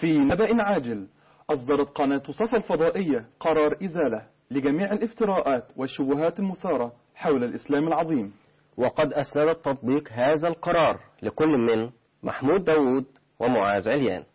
في نبأ عاجل أصدرت قناة صفا الفضائية قرار إزالة لجميع الافتراءات والشبهات المثارة حول الإسلام العظيم وقد أسندت تطبيق هذا القرار لكل من محمود داوود ومعاذ عليان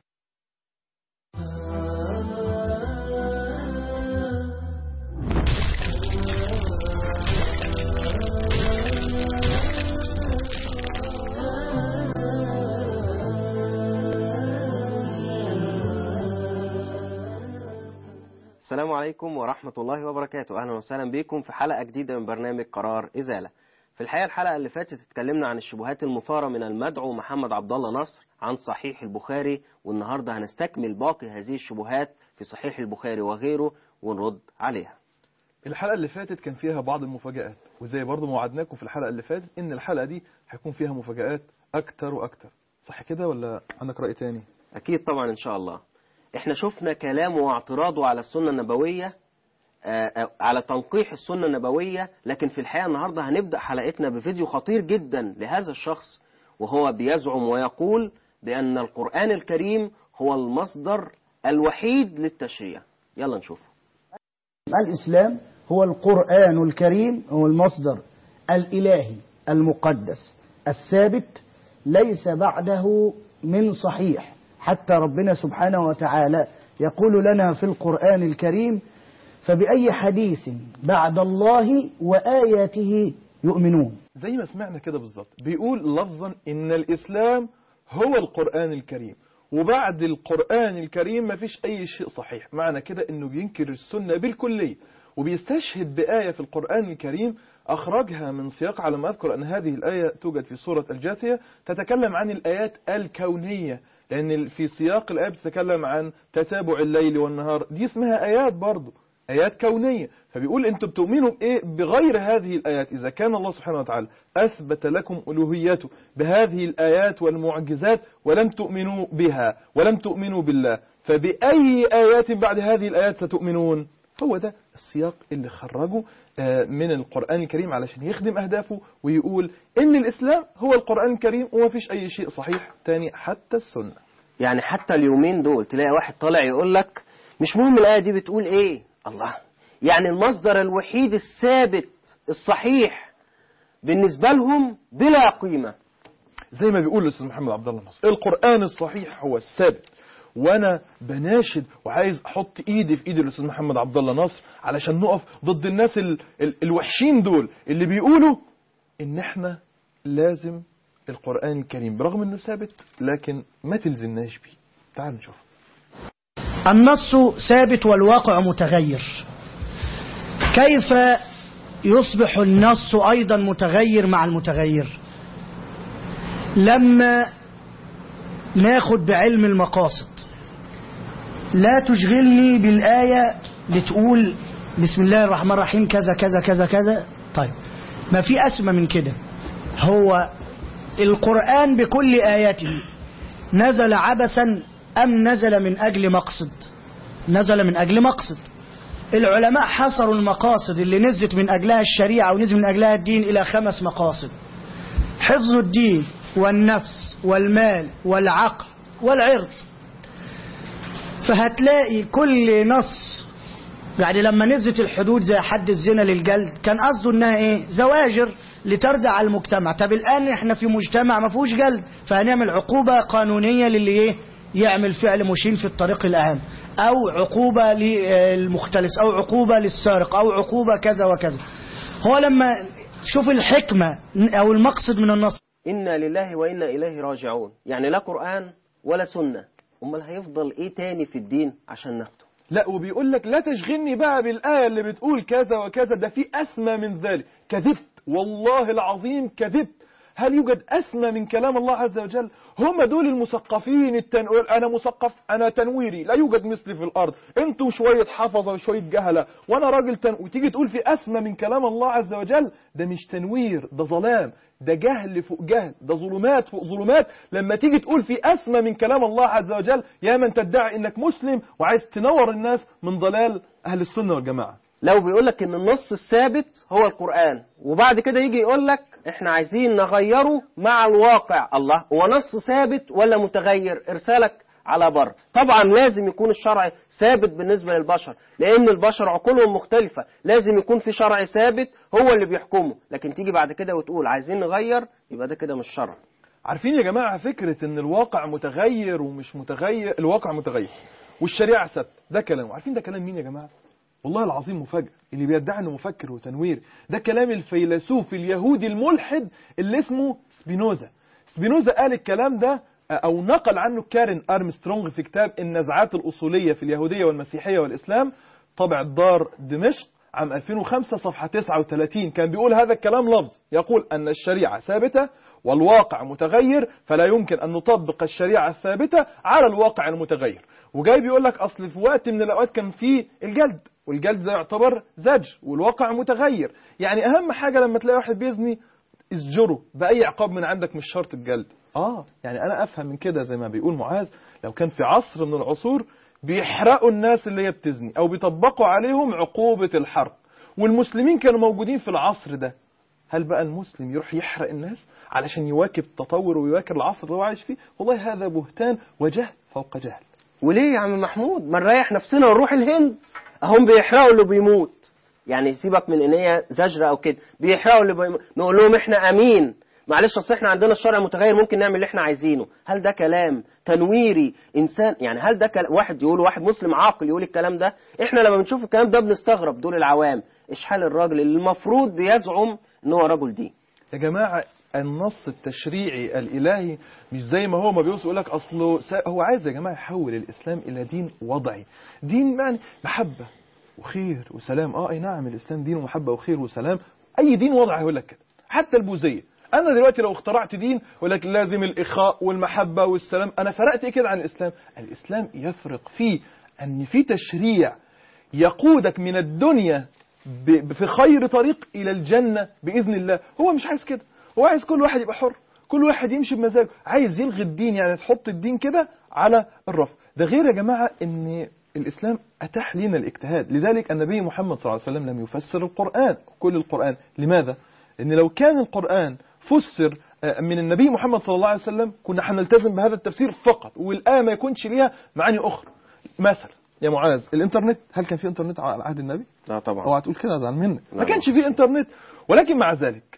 السلام عليكم ورحمة الله وبركاته أهلا وسهلا بكم في حلقة جديدة من برنامج قرار إزالة في الحقيقة الحلقة اللي فاتت اتكلمنا عن الشبهات المثارة من المدعو محمد عبد الله نصر عن صحيح البخاري والنهاردة هنستكمل باقي هذه الشبهات في صحيح البخاري وغيره ونرد عليها الحلقة اللي فاتت كان فيها بعض المفاجآت وزي برضو ما وعدناكم في الحلقة اللي فاتت إن الحلقة دي هيكون فيها مفاجآت أكتر وأكتر صح كده ولا عندك رأي تاني؟ أكيد طبعا إن شاء الله احنا شفنا كلامه واعتراضه على السنة النبوية آه، آه، على تنقيح السنة النبوية لكن في الحقيقة النهاردة هنبدأ حلقتنا بفيديو خطير جدا لهذا الشخص وهو بيزعم ويقول بأن القرآن الكريم هو المصدر الوحيد للتشريع يلا نشوف الإسلام هو القرآن الكريم هو المصدر الإلهي المقدس الثابت ليس بعده من صحيح حتى ربنا سبحانه وتعالى يقول لنا في القرآن الكريم فبأي حديث بعد الله وآياته يؤمنون زي ما سمعنا كده بالظبط بيقول لفظا إن الإسلام هو القرآن الكريم وبعد القرآن الكريم مفيش أي شيء صحيح معنى كده إنه بينكر السنة بالكلية وبيستشهد بآية في القرآن الكريم أخرجها من سياق على ما أذكر أن هذه الآية توجد في سورة الجاثية تتكلم عن الآيات الكونية لأن في سياق الآية بتتكلم عن تتابع الليل والنهار دي اسمها آيات برضو آيات كونية فبيقول أنتم بتؤمنوا بإيه بغير هذه الآيات إذا كان الله سبحانه وتعالى أثبت لكم ألوهيته بهذه الآيات والمعجزات ولم تؤمنوا بها ولم تؤمنوا بالله فبأي آيات بعد هذه الآيات ستؤمنون هو ده السياق اللي خرجه آه، من القرآن الكريم علشان يخدم أهدافه ويقول إن الإسلام هو القرآن الكريم وما فيش أي شيء صحيح تاني حتى السنة يعني حتى اليومين دول تلاقي واحد طالع يقول لك مش مهم الآية دي بتقول إيه الله يعني المصدر الوحيد الثابت الصحيح بالنسبة لهم بلا قيمة زي ما بيقول الأستاذ محمد عبد الله نصر القرآن الصحيح هو الثابت وانا بناشد وعايز احط ايدي في ايد الاستاذ محمد عبد الله نصر علشان نقف ضد الناس ال ال الوحشين دول اللي بيقولوا ان احنا لازم القرآن الكريم برغم انه ثابت لكن ما تلزمناش بيه تعال نشوف النص ثابت والواقع متغير كيف يصبح النص أيضا متغير مع المتغير لما ناخد بعلم المقاصد لا تشغلني بالآية بتقول بسم الله الرحمن الرحيم كذا كذا كذا كذا طيب ما في أسمى من كده هو القرآن بكل آياته نزل عبثا أم نزل من أجل مقصد نزل من أجل مقصد العلماء حصروا المقاصد اللي نزلت من أجلها الشريعة ونزل من أجلها الدين إلى خمس مقاصد حفظ الدين والنفس والمال والعقل والعرض فهتلاقي كل نص يعني لما نزلت الحدود زي حد الزنا للجلد كان قصده انها ايه زواجر لتردع على المجتمع طب الان احنا في مجتمع ما فيهوش جلد فهنعمل عقوبة قانونية للي ايه يعمل فعل مشين في الطريق الأهم أو عقوبة للمختلس أو عقوبة للسارق أو عقوبة كذا وكذا هو لما شوف الحكمة أو المقصد من النص إنا لله وإنا إليه راجعون يعني لا قرآن ولا سنة أمال هيفضل إيه تاني في الدين عشان ناخده لا وبيقول لك لا تشغلني بقى بالآية اللي بتقول كذا وكذا ده في أسمى من ذلك كذبت والله العظيم كذبت هل يوجد أسمى من كلام الله عز وجل هم دول المثقفين التنوير أنا مثقف أنا تنويري لا يوجد مثلي في الأرض أنتوا شوية حفظة وشوية جهلة وأنا راجل تن... وتيجي تقول في أسمى من كلام الله عز وجل ده مش تنوير ده ظلام ده جهل فوق جهل ده ظلمات فوق ظلمات لما تيجي تقول في أسمى من كلام الله عز وجل يا من تدعي إنك مسلم وعايز تنور الناس من ضلال أهل السنة والجماعة لو بيقول لك ان النص الثابت هو القرآن وبعد كده يجي يقول لك احنا عايزين نغيره مع الواقع الله هو نص ثابت ولا متغير ارسالك على بر طبعا لازم يكون الشرع ثابت بالنسبة للبشر لأن البشر عقولهم مختلفة لازم يكون في شرع ثابت هو اللي بيحكمه لكن تيجي بعد كده وتقول عايزين نغير يبقى ده كده مش شرع عارفين يا جماعة فكرة ان الواقع متغير ومش متغير الواقع متغير والشريعة ثابتة ده كلام عارفين ده كلام مين يا جماعة والله العظيم مفاجأة اللي بيدعي انه مفكر وتنوير ده كلام الفيلسوف اليهودي الملحد اللي اسمه سبينوزا سبينوزا قال الكلام ده او نقل عنه كارين ارمسترونغ في كتاب النزعات الاصولية في اليهودية والمسيحية والاسلام طبع الدار دمشق عام 2005 صفحة 39 كان بيقول هذا الكلام لفظ يقول أن الشريعة ثابتة والواقع متغير فلا يمكن أن نطبق الشريعة الثابتة على الواقع المتغير وجاي بيقول لك أصل في وقت من الأوقات كان فيه الجلد والجلد ده يعتبر زجر والواقع متغير يعني أهم حاجة لما تلاقي واحد بيزني اسجره بأي عقاب من عندك مش شرط الجلد آه يعني أنا أفهم من كده زي ما بيقول معاذ لو كان في عصر من العصور بيحرقوا الناس اللي هي بتزني أو بيطبقوا عليهم عقوبة الحرق والمسلمين كانوا موجودين في العصر ده هل بقى المسلم يروح يحرق الناس علشان يواكب التطور ويواكب العصر اللي هو عايش فيه والله هذا بهتان وجهل فوق جهل وليه يا عم محمود ما نريح نفسنا ونروح الهند اهم بيحرقوا اللي بيموت يعني سيبك من ان هي زجرة او كده بيحرقوا اللي بيموت نقول لهم احنا امين معلش اصل احنا عندنا الشرع متغير ممكن نعمل اللي احنا عايزينه هل ده كلام تنويري انسان يعني هل ده كلام واحد يقول واحد مسلم عاقل يقول الكلام ده احنا لما بنشوف الكلام ده بنستغرب دول العوام ايش حال الراجل اللي المفروض بيزعم ان هو رجل دين يا جماعة النص التشريعي الإلهي مش زي ما هو ما بيوصل يقول لك أصله سا... هو عايز يا جماعة يحول الإسلام إلى دين وضعي دين يعني محبة وخير وسلام اه اي نعم الإسلام دين ومحبة وخير وسلام أي دين وضعي يقول لك كده حتى البوذية أنا دلوقتي لو اخترعت دين يقول لك لازم الإخاء والمحبة والسلام أنا فرقت إيه كده عن الإسلام الإسلام يفرق فيه أن في تشريع يقودك من الدنيا ب... في خير طريق إلى الجنة بإذن الله هو مش عايز كده هو عايز كل واحد يبقى حر كل واحد يمشي بمزاجه عايز يلغي الدين يعني تحط الدين كده على الرف ده غير يا جماعة ان الإسلام أتاح لنا الاجتهاد لذلك النبي محمد صلى الله عليه وسلم لم يفسر القرآن كل القرآن لماذا؟ لأن لو كان القرآن فسر من النبي محمد صلى الله عليه وسلم كنا حنلتزم بهذا التفسير فقط والآية ما يكونش ليها معاني أخرى مثلا يا معاذ الانترنت هل كان في انترنت على عهد النبي؟ لا طبعا اوعى تقول كده ازعل منك ما لا. كانش في انترنت ولكن مع ذلك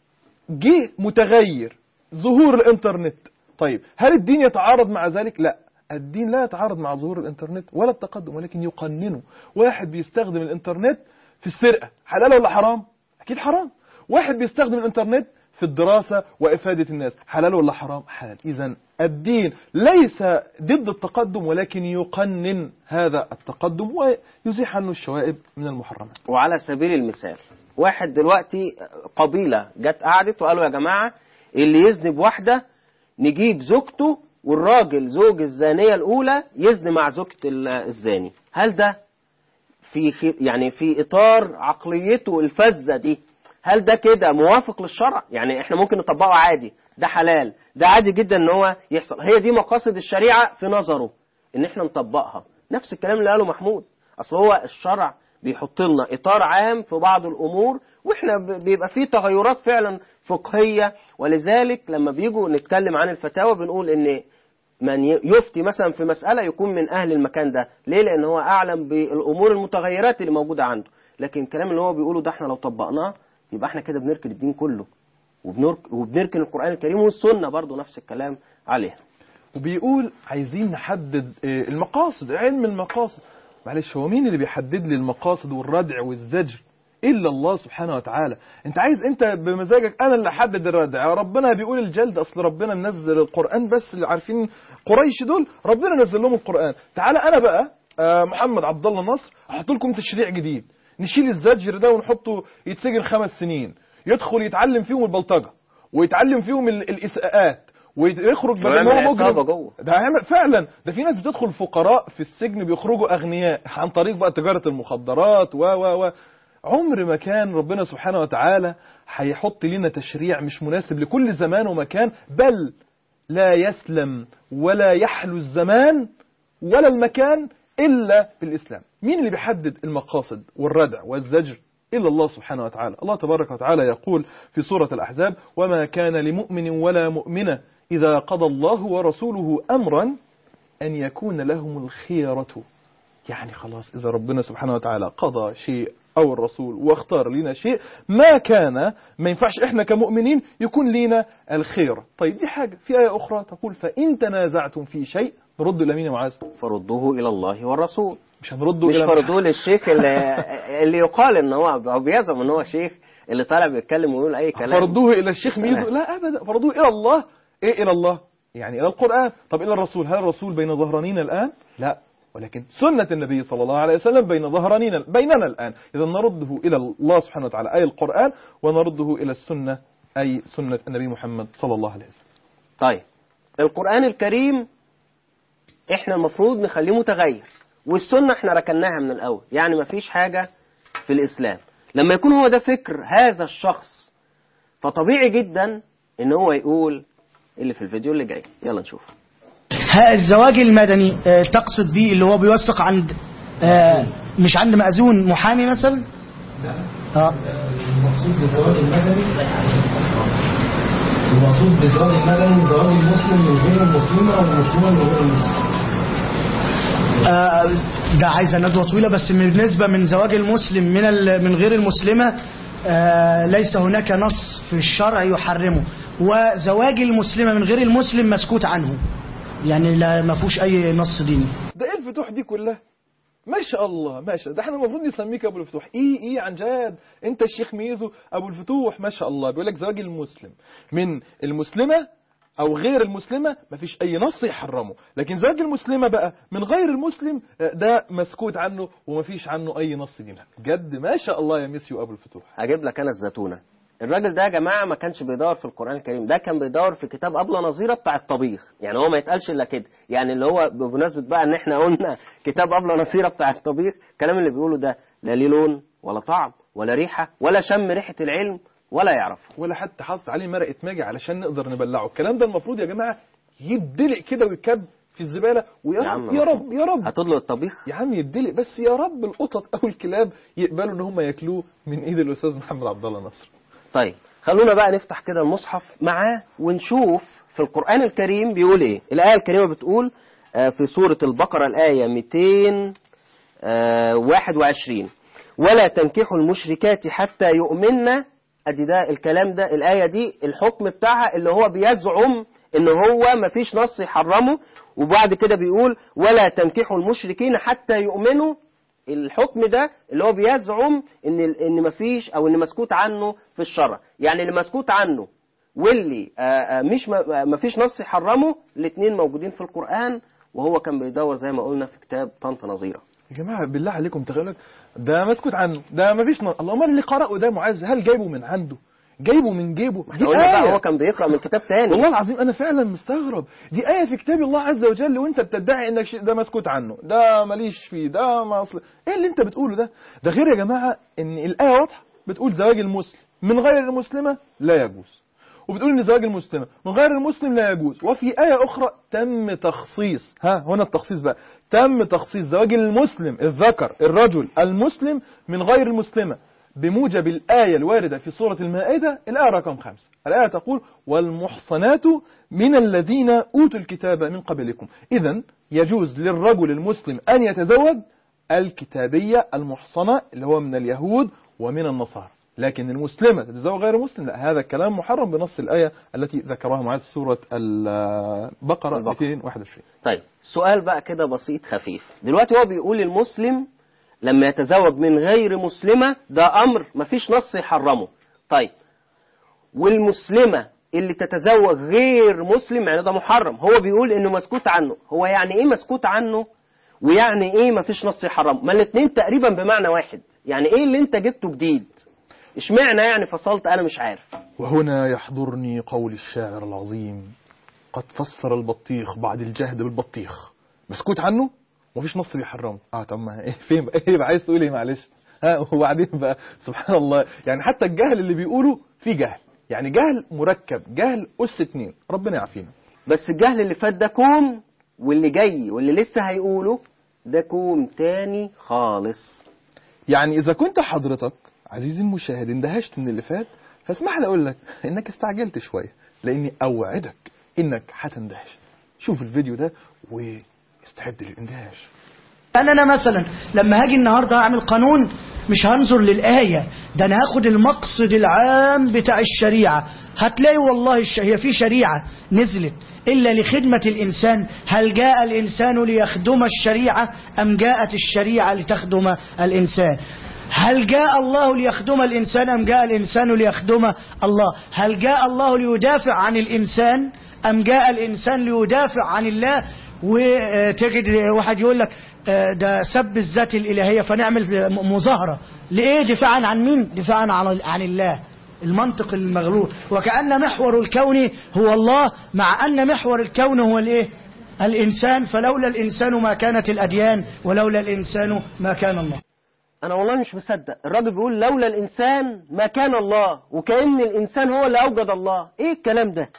جه متغير ظهور الانترنت طيب هل الدين يتعارض مع ذلك لا الدين لا يتعارض مع ظهور الانترنت ولا التقدم ولكن يقننه واحد بيستخدم الانترنت في السرقة حلال ولا حرام اكيد حرام واحد بيستخدم الانترنت في الدراسة وإفادة الناس حلال ولا حرام حلال إذا الدين ليس ضد التقدم ولكن يقنن هذا التقدم ويزيح عنه الشوائب من المحرمات وعلى سبيل المثال واحد دلوقتي قبيلة جت قعدت وقالوا يا جماعة اللي يذنب واحدة نجيب زوجته والراجل زوج الزانية الأولى يزني مع زوجة ال- الزاني هل ده في خي- يعني في إطار عقليته الفذة دي هل ده كده موافق للشرع يعني احنا ممكن نطبقه عادي ده حلال ده عادي جدا ان هو يحصل هي دي مقاصد الشريعة في نظره ان احنا نطبقها نفس الكلام اللي قاله محمود اصل هو الشرع بيحط لنا اطار عام في بعض الامور واحنا ب- بيبقى فيه تغيرات فعلا فقهية ولذلك لما بيجوا نتكلم عن الفتاوى بنقول ان من ي- يفتي مثلا في مسألة يكون من أهل المكان ده ليه لأن هو أعلم بالأمور المتغيرات اللي موجودة عنده لكن الكلام اللي هو بيقوله ده احنا لو طبقناه يبقى احنا كده بنركن الدين كله وبنرك- وبنركن القرآن الكريم والسنة برضو نفس الكلام عليها وبيقول عايزين نحدد آه، المقاصد علم المقاصد معلش هو مين اللي بيحدد لي المقاصد والردع والزجر الا الله سبحانه وتعالى انت عايز انت بمزاجك انا اللي احدد الردع ربنا بيقول الجلد اصل ربنا منزل القران بس اللي عارفين قريش دول ربنا نزل لهم القران تعالى انا بقى آه، محمد عبد الله نصر احط لكم تشريع جديد نشيل الزجر ده ونحطه يتسجن خمس سنين يدخل يتعلم فيهم البلطجه ويتعلم فيهم ال- الاساءات ويخرج بدل ما ويعمل هو عصابة مجرم جوه. ده هيعمل فعلا ده في ناس بتدخل فقراء في السجن بيخرجوا اغنياء عن طريق بقى تجاره المخدرات و و و عمر ما كان ربنا سبحانه وتعالى هيحط لنا تشريع مش مناسب لكل زمان ومكان بل لا يسلم ولا يحلو الزمان ولا المكان إلا بالإسلام مين اللي بيحدد المقاصد والردع والزجر إلا الله سبحانه وتعالى الله تبارك وتعالى يقول في سورة الأحزاب وما كان لمؤمن ولا مؤمنة إذا قضى الله ورسوله أمرا أن يكون لهم الخيرة يعني خلاص إذا ربنا سبحانه وتعالى قضى شيء أو الرسول واختار لنا شيء ما كان ما ينفعش إحنا كمؤمنين يكون لنا الخير طيب دي حاجة في آية أخرى تقول فإن تنازعتم في شيء نرد إلى مين يا معاذ فردوه الى الله والرسول مش هنرده مش إلى فردوه للشيخ اللي, اللي يقال ان هو هو بيزعم ان هو شيخ اللي طالع بيتكلم ويقول اي كلام فرضوه إلى الشيخ سلام. ميزو لا أبدا فرضوه إلى الله إيه إلى الله يعني إلى القرآن طب إلى الرسول هل الرسول بين ظهرانينا الآن لا ولكن سنة النبي صلى الله عليه وسلم بين ظهرانينا بيننا الآن إذا نرده إلى الله سبحانه وتعالى أي القرآن ونرده إلى السنة أي سنة النبي محمد صلى الله عليه وسلم طيب القرآن الكريم احنا المفروض نخليه متغير والسنة احنا ركناها من الأول يعني ما فيش حاجة في الإسلام لما يكون هو ده فكر هذا الشخص فطبيعي جدا ان هو يقول اللي في الفيديو اللي جاي يلا نشوف ها الزواج المدني آه، تقصد بيه اللي هو بيوثق عند آه، مش عند مأذون محامي مثلا اه المقصود بالزواج المدني المقصود بالزواج المدني زواج المسلم من غير المسلمة أو المسلمة من غير المسلم آه، ده عايزه ندوه طويله بس بالنسبه من زواج المسلم من ال- من غير المسلمه آه، ليس هناك نص في الشرع يحرمه وزواج المسلمه من غير المسلم مسكوت عنه يعني لا ما فيهوش اي نص ديني ده ايه الفتوح دي كلها ما شاء الله ما شاء ده احنا المفروض نسميك ابو الفتوح ايه ايه عن جد انت الشيخ ميزو ابو الفتوح ما شاء الله بيقول لك زواج المسلم من المسلمه او غير المسلمه ما فيش اي نص يحرمه لكن زواج المسلمه بقى من غير المسلم آه، ده مسكوت عنه وما فيش عنه اي نص ديني بجد ما شاء الله يا ميسيو ابو الفتوح هجيب لك انا الزتونه الراجل ده يا جماعه ما كانش بيدور في القران الكريم ده كان بيدور في كتاب ابله نظيره بتاع الطبيخ يعني هو ما يتقالش الا كده يعني اللي هو بمناسبه بقى ان احنا قلنا كتاب ابله نظيره بتاع الطبيخ الكلام اللي بيقوله ده لا ليه لون ولا طعم ولا ريحه ولا شم ريحه العلم ولا يعرفه ولا حتى حاطط عليه مرقه ماجي علشان نقدر نبلعه الكلام ده المفروض يا جماعه يدلق كده ويكب في الزباله ويا يا رب عم يا رب يا رب هتطلق الطبيخ يا عم يدلق بس يا رب القطط او الكلاب يقبلوا ان هم ياكلوه من ايد الاستاذ محمد عبد الله نصر طيب خلونا بقى نفتح كده المصحف معاه ونشوف في القرآن الكريم بيقول ايه الآية الكريمة بتقول آه، في سورة البقرة الآية 221 ولا تنكحوا المشركات حتى يؤمن ادي ده الكلام ده الآية دي الحكم بتاعها اللي هو بيزعم ان هو مفيش نص يحرمه وبعد كده بيقول ولا تنكحوا المشركين حتى يؤمنوا الحكم ده اللي هو بيزعم ان ان مفيش او ان مسكوت عنه في الشرع يعني اللي مسكوت عنه واللي آه، آه، مش م- آه، مفيش نص يحرمه الاثنين موجودين في القرآن وهو كان بيدور زي ما قلنا في كتاب طنط نظيرة يا جماعه بالله عليكم تخيلوا لك ده مسكوت عنه ده ما فيش الله امال اللي قرأه ده معاذ هل جايبه من عنده جايبه من جيبه دي قلنا بقى آية هو كان بيقرأ من كتاب تاني والله العظيم انا فعلا مستغرب دي آية في كتاب الله عز وجل وانت بتدعي انك شيء ده مسكوت عنه ده ماليش فيه ده ما اصل ايه اللي انت بتقوله ده ده غير يا جماعة ان الآية واضحة بتقول زواج المسلم من غير المسلمة لا يجوز وبتقول ان زواج المسلمة من غير المسلم لا يجوز وفي آية أخرى تم تخصيص ها هنا التخصيص بقى تم تخصيص زواج المسلم الذكر الرجل المسلم من غير المسلمة بموجب الآية الواردة في سورة المائدة الآية رقم خمسة الآية تقول والمحصنات من الذين أوتوا الكتاب من قبلكم إذا يجوز للرجل المسلم أن يتزوج الكتابية المحصنة اللي هو من اليهود ومن النصارى لكن المسلمة تتزوج غير مسلم لا هذا الكلام محرم بنص الآية التي ذكرها معاذ في سورة البقرة البقرة. 221 طيب سؤال بقى كده بسيط خفيف دلوقتي هو بيقول المسلم لما يتزوج من غير مسلمة ده أمر مفيش نص يحرمه طيب والمسلمة اللي تتزوج غير مسلم يعني ده محرم هو بيقول انه مسكوت عنه هو يعني ايه مسكوت عنه ويعني ايه مفيش نص يحرمه ما الاتنين تقريبا بمعنى واحد يعني ايه اللي انت جبته جديد اشمعنى يعني فصلت انا مش عارف وهنا يحضرني قول الشاعر العظيم قد فسر البطيخ بعد الجهد بالبطيخ مسكوت عنه ومفيش نص بيحرمه اه طب ما ايه فين بقى ايه بقى عايز تقول ايه معلش ها وبعدين بقى سبحان الله يعني حتى الجهل اللي بيقوله في جهل يعني جهل مركب جهل اس اتنين ربنا يعافينا بس الجهل اللي فات ده كوم واللي جاي واللي لسه هيقوله ده كوم تاني خالص يعني اذا كنت حضرتك عزيزي المشاهد اندهشت من اللي فات فاسمح لي اقول لك انك استعجلت شويه لاني اوعدك انك هتندهش شوف الفيديو ده استعد للاندهاش أنا أنا مثلا لما هاجي النهاردة أعمل قانون مش هنظر للآية ده أنا هاخد المقصد العام بتاع الشريعة هتلاقي والله الش... هي في شريعة نزلت إلا لخدمة الإنسان هل جاء الإنسان ليخدم الشريعة أم جاءت الشريعة لتخدم الإنسان هل جاء الله ليخدم الإنسان أم جاء الإنسان ليخدم الله هل جاء الله ليدافع عن الإنسان أم جاء الإنسان ليدافع عن الله وتجد واحد يقول لك آه، ده سب الذات الإلهية فنعمل م- مظاهرة لإيه دفاعا عن مين دفاعا عن عن الله المنطق المغلوط وكأن محور الكون هو الله مع أن محور الكون هو الإيه الإنسان فلولا الإنسان ما كانت الأديان ولولا الإنسان ما كان الله انا والله مش مصدق الراجل بيقول لولا الانسان ما كان الله وكأن الانسان هو اللي اوجد الله ايه الكلام ده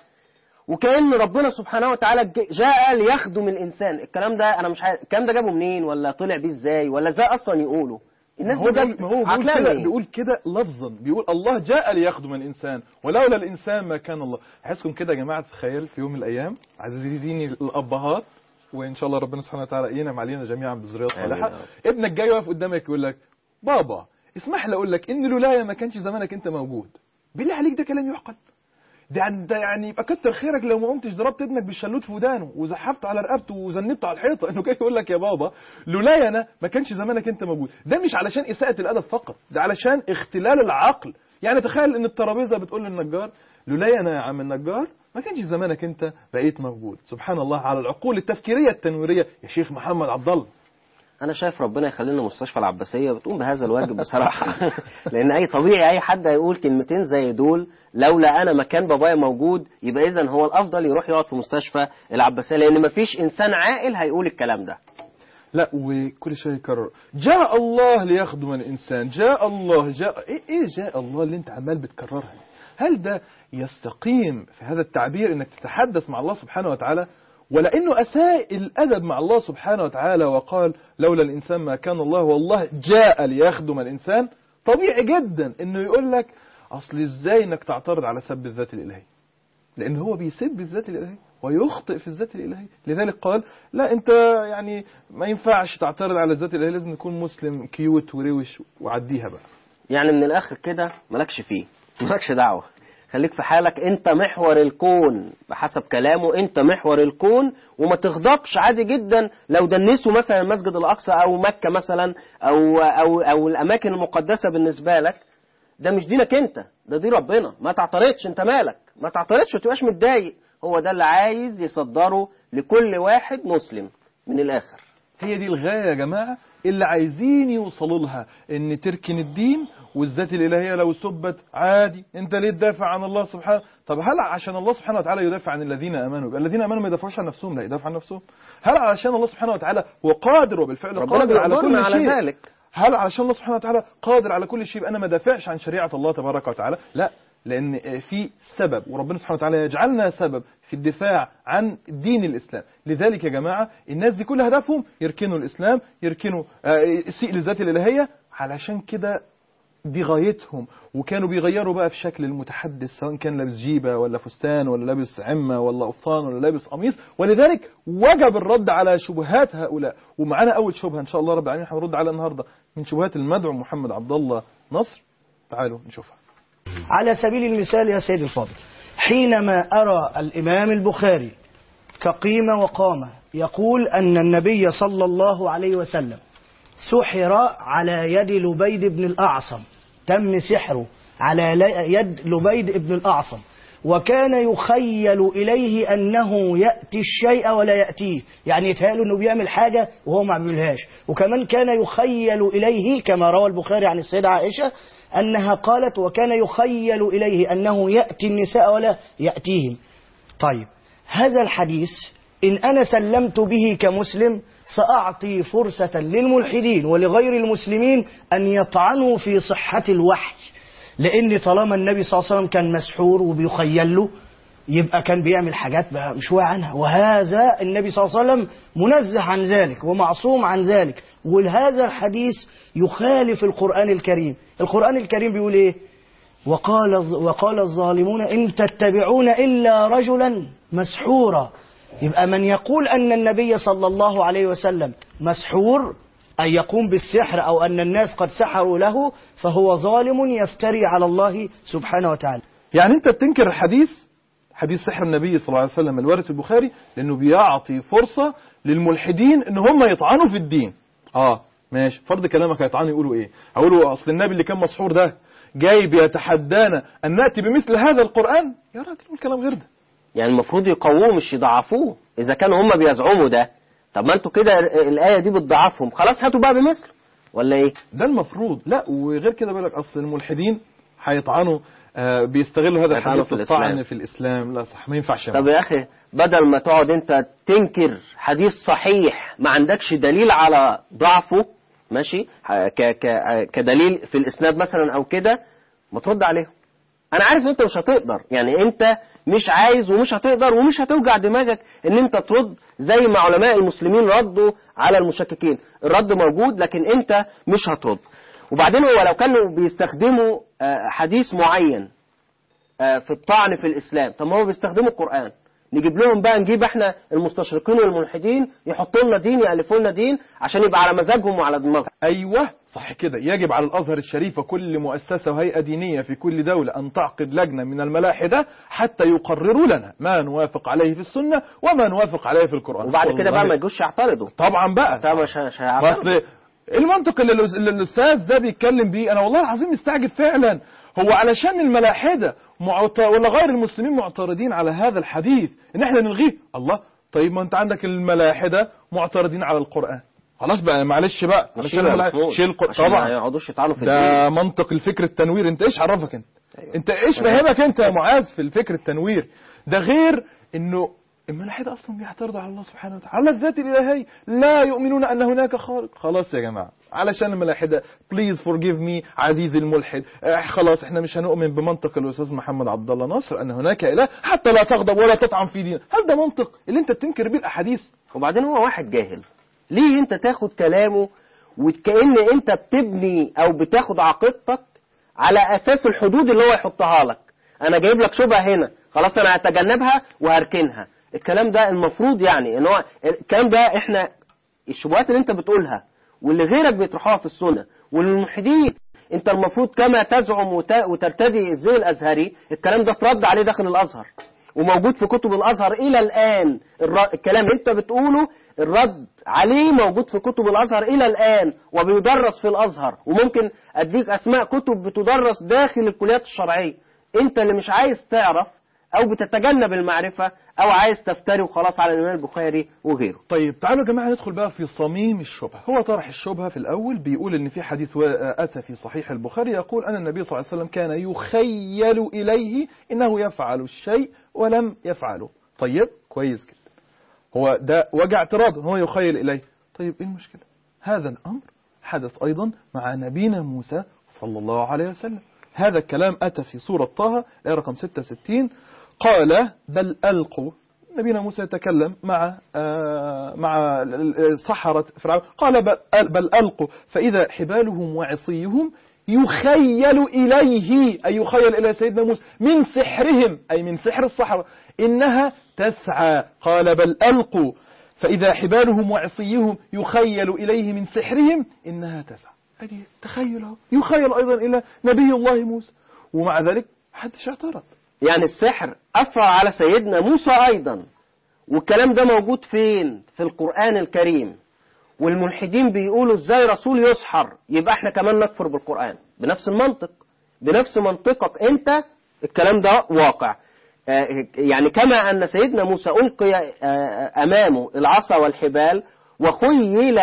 وكأن ربنا سبحانه وتعالى ج- جاء ليخدم الانسان الكلام ده انا مش عارف الكلام ده جابه منين ولا طلع بيه ازاي ولا ازاي اصلا يقوله الناس ما هو دي بيقول- جت ما هو بيقول عقلها كده منين؟ بيقول كده لفظا بيقول الله جاء ليخدم الانسان ولولا الانسان ما كان الله احسكم كده يا جماعه تخيل في يوم من الايام عزيزيني الابهات وان شاء الله ربنا سبحانه وتعالى ينعم علينا جميعا بالذريه الصالحه آمين. ابنك جاي واقف قدامك يقول لك بابا اسمح لي اقول لك ان لولايا ما كانش زمانك انت موجود بالله عليك ده كلام يعقل ده يعني ده يعني يبقى كتر خيرك لو ما قمتش ضربت ابنك بالشلوت في ودانه وزحفت على رقبته وزنبته على الحيطه انه جاي يقول لك يا بابا لولايا انا ما كانش زمانك انت موجود ده مش علشان اساءه الادب فقط ده علشان اختلال العقل يعني تخيل ان الترابيزه بتقول للنجار لولايا انا يا عم النجار ما كانش زمانك انت بقيت موجود سبحان الله على العقول التفكيريه التنويريه يا شيخ محمد عبد الله انا شايف ربنا يخلينا مستشفى العباسيه بتقوم بهذا الواجب بصراحه لان اي طبيعي اي حد هيقول كلمتين زي دول لولا انا مكان بابايا موجود يبقى اذا هو الافضل يروح يقعد في مستشفى العباسيه لان مفيش انسان عاقل هيقول الكلام ده لا وكل شيء يكرر جاء الله ليخدم الإنسان جاء الله جاء إيه, إيه جاء الله اللي أنت عمال بتكررها هل ده يستقيم في هذا التعبير أنك تتحدث مع الله سبحانه وتعالى ولا أنه أساء الأدب مع الله سبحانه وتعالى وقال لولا الإنسان ما كان الله والله جاء ليخدم الإنسان طبيعي جدا أنه يقول لك أصل إزاي أنك تعترض على سب الذات الإلهية لأن هو بيسب الذات الإلهية ويخطئ في الذات الإلهية لذلك قال لا أنت يعني ما ينفعش تعترض على الذات الإلهية لازم تكون مسلم كيوت وروش وعديها بقى يعني من الاخر كده مالكش فيه مالكش دعوه خليك في حالك انت محور الكون بحسب كلامه انت محور الكون وما تغضبش عادي جدا لو دنسوا مثلا المسجد الاقصى او مكه مثلا او او او الاماكن المقدسه بالنسبه لك ده مش دينك انت ده دي ربنا ما تعترضش انت مالك ما تعترضش وما تبقاش متضايق هو ده اللي عايز يصدره لكل واحد مسلم من الاخر هي دي الغاية يا جماعة اللي عايزين يوصلوا لها ان تركن الدين والذات الإلهية لو سبت عادي انت ليه تدافع عن الله سبحانه طب هل عشان الله سبحانه وتعالى يدافع عن الذين امنوا يبقى الذين امنوا ما يدافعوش عن نفسهم لا يدافع عن نفسهم هل علشان الله سبحانه وتعالى هو قادر وبالفعل ربنا قادر على كل بيقدرنا على شيء ذلك هل علشان الله سبحانه وتعالى قادر على كل شيء يبقى انا ما دافعش عن شريعه الله تبارك وتعالى لا لان في سبب وربنا سبحانه وتعالى يجعلنا سبب في الدفاع عن دين الاسلام لذلك يا جماعه الناس دي كل هدفهم يركنوا الاسلام يركنوا آه، السيء للذات الالهيه علشان كده دي غايتهم وكانوا بيغيروا بقى في شكل المتحدث سواء كان لابس جيبة ولا فستان ولا لابس عمة ولا قفطان ولا لابس قميص ولذلك وجب الرد على شبهات هؤلاء ومعانا أول شبهة إن شاء الله رب العالمين هنرد على النهاردة من شبهات المدعو محمد عبد الله نصر تعالوا نشوفها على سبيل المثال يا سيدي الفاضل حينما أرى الإمام البخاري كقيمة وقامة يقول أن النبي صلى الله عليه وسلم سحر على يد لبيد بن الأعصم تم سحره على ل- يد لبيد بن الأعصم وكان يخيل إليه أنه يأتي الشيء ولا يأتيه يعني يتهيأله أنه بيعمل حاجة وهو ما عملهاش وكمان كان يخيل إليه كما روى البخاري عن السيدة عائشة أنها قالت وكان يخيل إليه أنه يأتي النساء ولا يأتيهم طيب هذا الحديث إن أنا سلمت به كمسلم سأعطي فرصة للملحدين ولغير المسلمين أن يطعنوا في صحة الوحي لأن طالما النبي صلى الله عليه وسلم كان مسحور وبيخيل له يبقى كان بيعمل حاجات بقى مش واعي عنها وهذا النبي صلى الله عليه وسلم منزه عن ذلك ومعصوم عن ذلك وهذا الحديث يخالف القرآن الكريم القرآن الكريم بيقول ايه وقال وقال الظالمون إن تتبعون إلا رجلا مسحورا يبقى من يقول أن النبي صلى الله عليه وسلم مسحور أن يقوم بالسحر أو أن الناس قد سحروا له فهو ظالم يفتري على الله سبحانه وتعالى يعني انت بتنكر الحديث حديث سحر النبي صلى الله عليه وسلم الوارد في البخاري لانه بيعطي فرصة للملحدين ان هم يطعنوا في الدين اه ماشي فرض كلامك هيطعنوا يقولوا ايه هيقولوا اصل النبي اللي كان مسحور ده جاي بيتحدانا ان ناتي بمثل هذا القران يا راجل قول كلام غير ده يعني المفروض يقووه مش يضعفوه اذا كانوا هم بيزعموا ده طب ما انتوا كده الايه دي بتضعفهم خلاص هاتوا بقى بمثله ولا ايه ده المفروض لا وغير كده بالك اصل الملحدين هيطعنوا آه بيستغلوا هذا هيطعنوا الحديث في للطعن الإسلام. في الاسلام لا صح ما ينفعش يا طب يا اخي بدل ما تقعد انت تنكر حديث صحيح ما عندكش دليل على ضعفه ماشي ح- ك ك كدليل في الاسناد مثلا او كده ما ترد عليهم انا عارف انت مش هتقدر يعني انت مش عايز ومش هتقدر ومش هتوجع دماغك ان انت ترد زي ما علماء المسلمين ردوا على المشككين الرد موجود لكن انت مش هترد وبعدين هو لو كانوا بيستخدموا آه، حديث معين آه، في الطعن في الإسلام طب ما هو بيستخدموا القرآن نجيب لهم بقى نجيب احنا المستشرقين والملحدين يحطوا لنا دين يألفوا لنا دين عشان يبقى على مزاجهم وعلى دماغهم ايوه صح كده يجب على الازهر الشريف وكل مؤسسه وهيئه دينيه في كل دوله ان تعقد لجنه من الملاحده حتى يقرروا لنا ما نوافق عليه في السنه وما نوافق عليه في القران وبعد كده بقى والله. ما يجوش يعترضوا طبعا بقى طب مش مش هيعترضوا اصل المنطق اللي الأس- اللي الاستاذ ده بيتكلم بيه انا والله العظيم مستعجب فعلا هو علشان الملاحده معت... ولا غير المسلمين معترضين على هذا الحديث ان احنا نلغيه الله طيب ما انت عندك الملاحده معترضين على القران خلاص بقى معلش بقى علشان شيل الملاحدة- المفروض، شيل القرآن عشان ما طبعا يقعدوش يطعنوا في الدين ده منطق الفكر التنوير انت ايش عرفك انت أيوة. انت ايش فهمك انت يا معاذ في الفكر التنوير ده غير انه الملاحدة اصلا بيعترضوا على الله سبحانه وتعالى على الذات الالهية لا يؤمنون ان هناك خالق خلاص يا جماعة علشان الملاحدة بليز فورجيف مي عزيزي الملحد اه خلاص احنا مش هنؤمن بمنطق الاستاذ محمد عبد الله ناصر ان هناك اله حتى لا تغضب ولا تطعن في دين هل ده منطق اللي انت بتنكر بيه الاحاديث وبعدين هو واحد جاهل ليه انت تاخد كلامه وكأن انت بتبني او بتاخد عقيدتك على اساس الحدود اللي هو يحطها لك انا جايب لك شبهه هنا خلاص انا هتجنبها وهركنها الكلام ده المفروض يعني ان هو الكلام ده احنا الشبهات اللي انت بتقولها واللي غيرك بيطرحوها في السنه والملحدين انت المفروض كما تزعم وت- وترتدي الزي الازهري الكلام ده ترد عليه داخل الازهر وموجود في كتب الازهر الى الان الر- الكلام اللي انت بتقوله الرد عليه موجود في كتب الازهر الى الان وبيدرس في الازهر وممكن اديك اسماء كتب بتدرس داخل الكليات الشرعيه انت اللي مش عايز تعرف او بتتجنب المعرفه او عايز تفتري وخلاص على الامام البخاري وغيره طيب تعالوا يا جماعة ندخل بقى في صميم الشبهة هو طرح الشبهة في الأول بيقول إن في حديث و- أتى في صحيح البخاري يقول أن النبي صلى الله عليه وسلم كان يخيل إليه إنه يفعل الشيء ولم يفعله طيب كويس جدا هو ده وجع اعتراض هو يخيل إليه طيب إيه المشكلة هذا الأمر حدث أيضا مع نبينا موسى صلى الله عليه وسلم هذا الكلام أتى في سورة طه الآية رقم 66 قال بل ألقوا نبينا موسى يتكلم مع آه مع سحرة فرعون قال بل, بل ألقوا فإذا حبالهم وعصيهم يخيل إليه أي يخيل إلى سيدنا موسى من سحرهم أي من سحر السحرة إنها تسعى قال بل ألقوا فإذا حبالهم وعصيهم يخيل إليه من سحرهم إنها تسعى أدي تخيل أهو. يخيل أيضا إلى نبي الله موسى ومع ذلك محدش اعترض يعني السحر أثر على سيدنا موسى أيضا والكلام ده موجود فين في القرآن الكريم والملحدين بيقولوا ازاي رسول يسحر يبقى احنا كمان نكفر بالقرآن بنفس المنطق بنفس منطقك انت الكلام ده واقع آه، يعني كما أن سيدنا موسى ألقي آه، أمامه العصا والحبال وخيل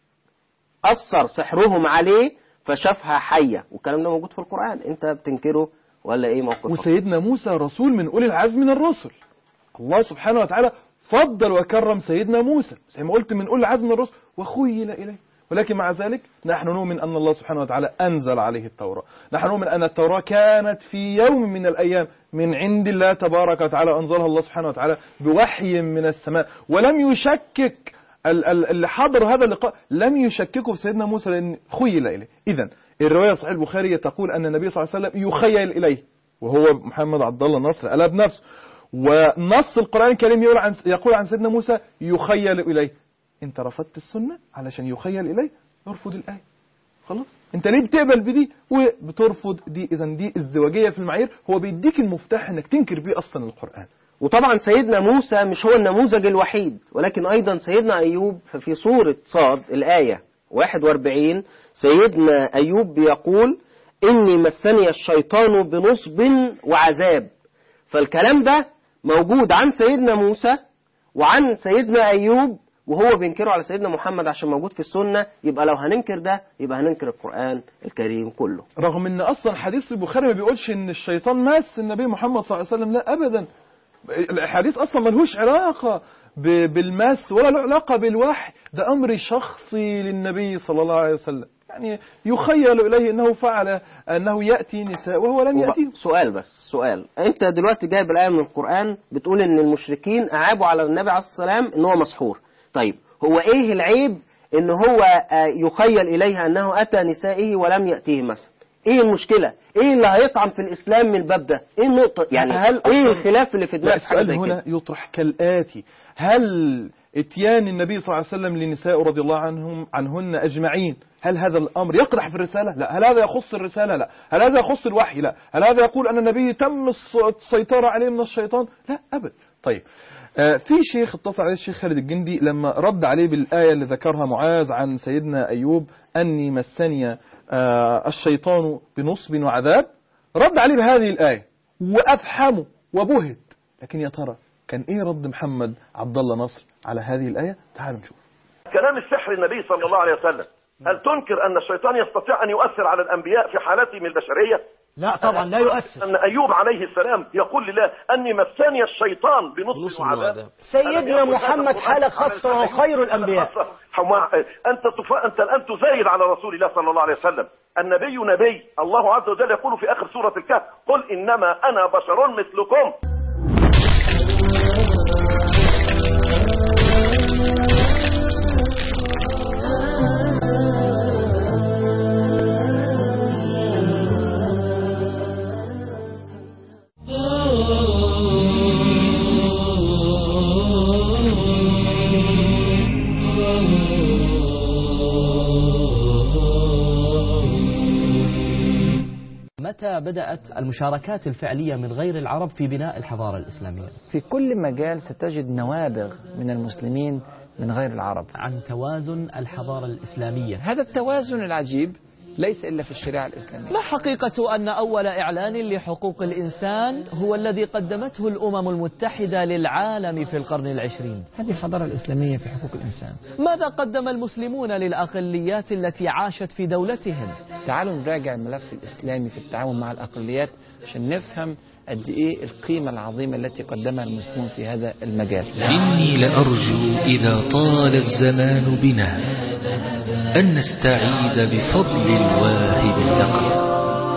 أثر سحرهم عليه فشافها حية والكلام ده موجود في القرآن انت بتنكره ولا ايه موقفك وسيدنا موسى رسول من أولي العزم من الرسل الله سبحانه وتعالى فضل وكرم سيدنا موسى زي ما قلت من أولي العزم من الرسل وخيل إليه ولكن مع ذلك نحن نؤمن أن الله سبحانه وتعالى أنزل عليه التوراة نحن نؤمن أن التوراة كانت في يوم من الأيام من عند الله تبارك وتعالى أنزلها الله سبحانه وتعالى بوحي من السماء ولم يشكك ال- ال- اللي حضر هذا اللقاء لم يشككوا في سيدنا موسى لأن خيل إليه إذا الرواية صحيح البخاري تقول أن النبي صلى الله عليه وسلم يخيل إليه وهو محمد عبد الله نصر قالها بنفسه ونص القرآن الكريم يقول عن يقول عن سيدنا موسى يخيل إليه أنت رفضت السنة علشان يخيل إليه ارفض الآية خلاص انت ليه بتقبل بدي وبترفض دي اذا دي ازدواجيه في المعايير هو بيديك المفتاح انك تنكر بيه اصلا القران وطبعا سيدنا موسى مش هو النموذج الوحيد ولكن أيضا سيدنا أيوب ففي سورة صاد الآية 41 سيدنا أيوب بيقول إني مسني الشيطان بنصب وعذاب فالكلام ده موجود عن سيدنا موسى وعن سيدنا أيوب وهو بينكره على سيدنا محمد عشان موجود في السنة يبقى لو هننكر ده يبقى هننكر القرآن الكريم كله رغم ان اصلا حديث البخاري ما بيقولش ان الشيطان مس النبي محمد صلى الله عليه وسلم لا ابدا الحديث اصلا ملهوش علاقه ب- بالمس ولا له علاقه بالوحي ده امر شخصي للنبي صلى الله عليه وسلم يعني يخيل اليه انه فعل انه ياتي نساء وهو لم وبقى- ياتي سؤال بس سؤال انت دلوقتي جايب الآية من القرآن بتقول ان المشركين اعابوا على النبي عليه الصلاة والسلام ان هو مسحور طيب هو ايه العيب ان هو آه، يخيل اليه انه اتى نسائه ولم يأتيه مثلا ايه المشكلة ايه اللي هيطعم في الاسلام من الباب ده ايه النقطة يعني هل ايه أصلاً- الخلاف اللي في لا دماغك حاجة السؤال زي هنا كده يطرح كالآتي هل اتيان النبي صلى الله عليه وسلم لنساء رضي الله عنهم عنهن أجمعين هل هذا الأمر يقدح في الرسالة لا هل هذا يخص الرسالة لا هل هذا يخص الوحي لا هل هذا يقول أن النبي تم الس- السيطرة عليه من الشيطان لا أبدا طيب آه، في شيخ اتصل عليه الشيخ خالد الجندي لما رد عليه بالآية اللي ذكرها معاذ عن سيدنا أيوب أني مسني آه، الشيطان بنصب وعذاب رد عليه بهذه الآية وأفحمه وبهت لكن يا ترى كان إيه رد محمد عبد الله نصر على هذه الآية تعالوا نشوف كلام السحر النبي صلى الله عليه وسلم هل تنكر أن الشيطان يستطيع أن يؤثر على الأنبياء في حالتهم البشرية لا طبعا لا يؤثر أن أيوب عليه السلام يقول لله أني مسني الشيطان بنصب بنصب وعذاب وعذاب. سيدنا ألم يقل هذا محمد القرآن حالة على خاصة لسان وخير أيوب؟ الأنبياء حما- أنت تف... أنت الآن تزايد على رسول الله صلى الله عليه وسلم النبي نبي الله عز وجل يقول في آخر سورة الكهف قل إنما أنا بشر مثلكم متى بدأت المشاركات الفعلية من غير العرب في بناء الحضارة الإسلامية في كل مجال ستجد نوابغ من المسلمين من غير العرب عن توازن الحضارة الإسلامية هذا التوازن العجيب ليس إلا في الشريعة الإسلامية ما حقيقة أن أول إعلان لحقوق الإنسان هو الذي قدمته الأمم المتحدة للعالم في القرن العشرين هذه الحضارة الإسلامية في حقوق الإنسان ماذا قدم المسلمون للأقليات التي عاشت في دولتهم تعالوا نراجع الملف الإسلامي في التعامل مع الأقليات عشان نفهم قد إيه القيمة العظيمة التي قدمها المسلمون في هذا المجال إني لأرجو إذا طال الزمان بنا أن نستعيد بفضل الواهب اللقب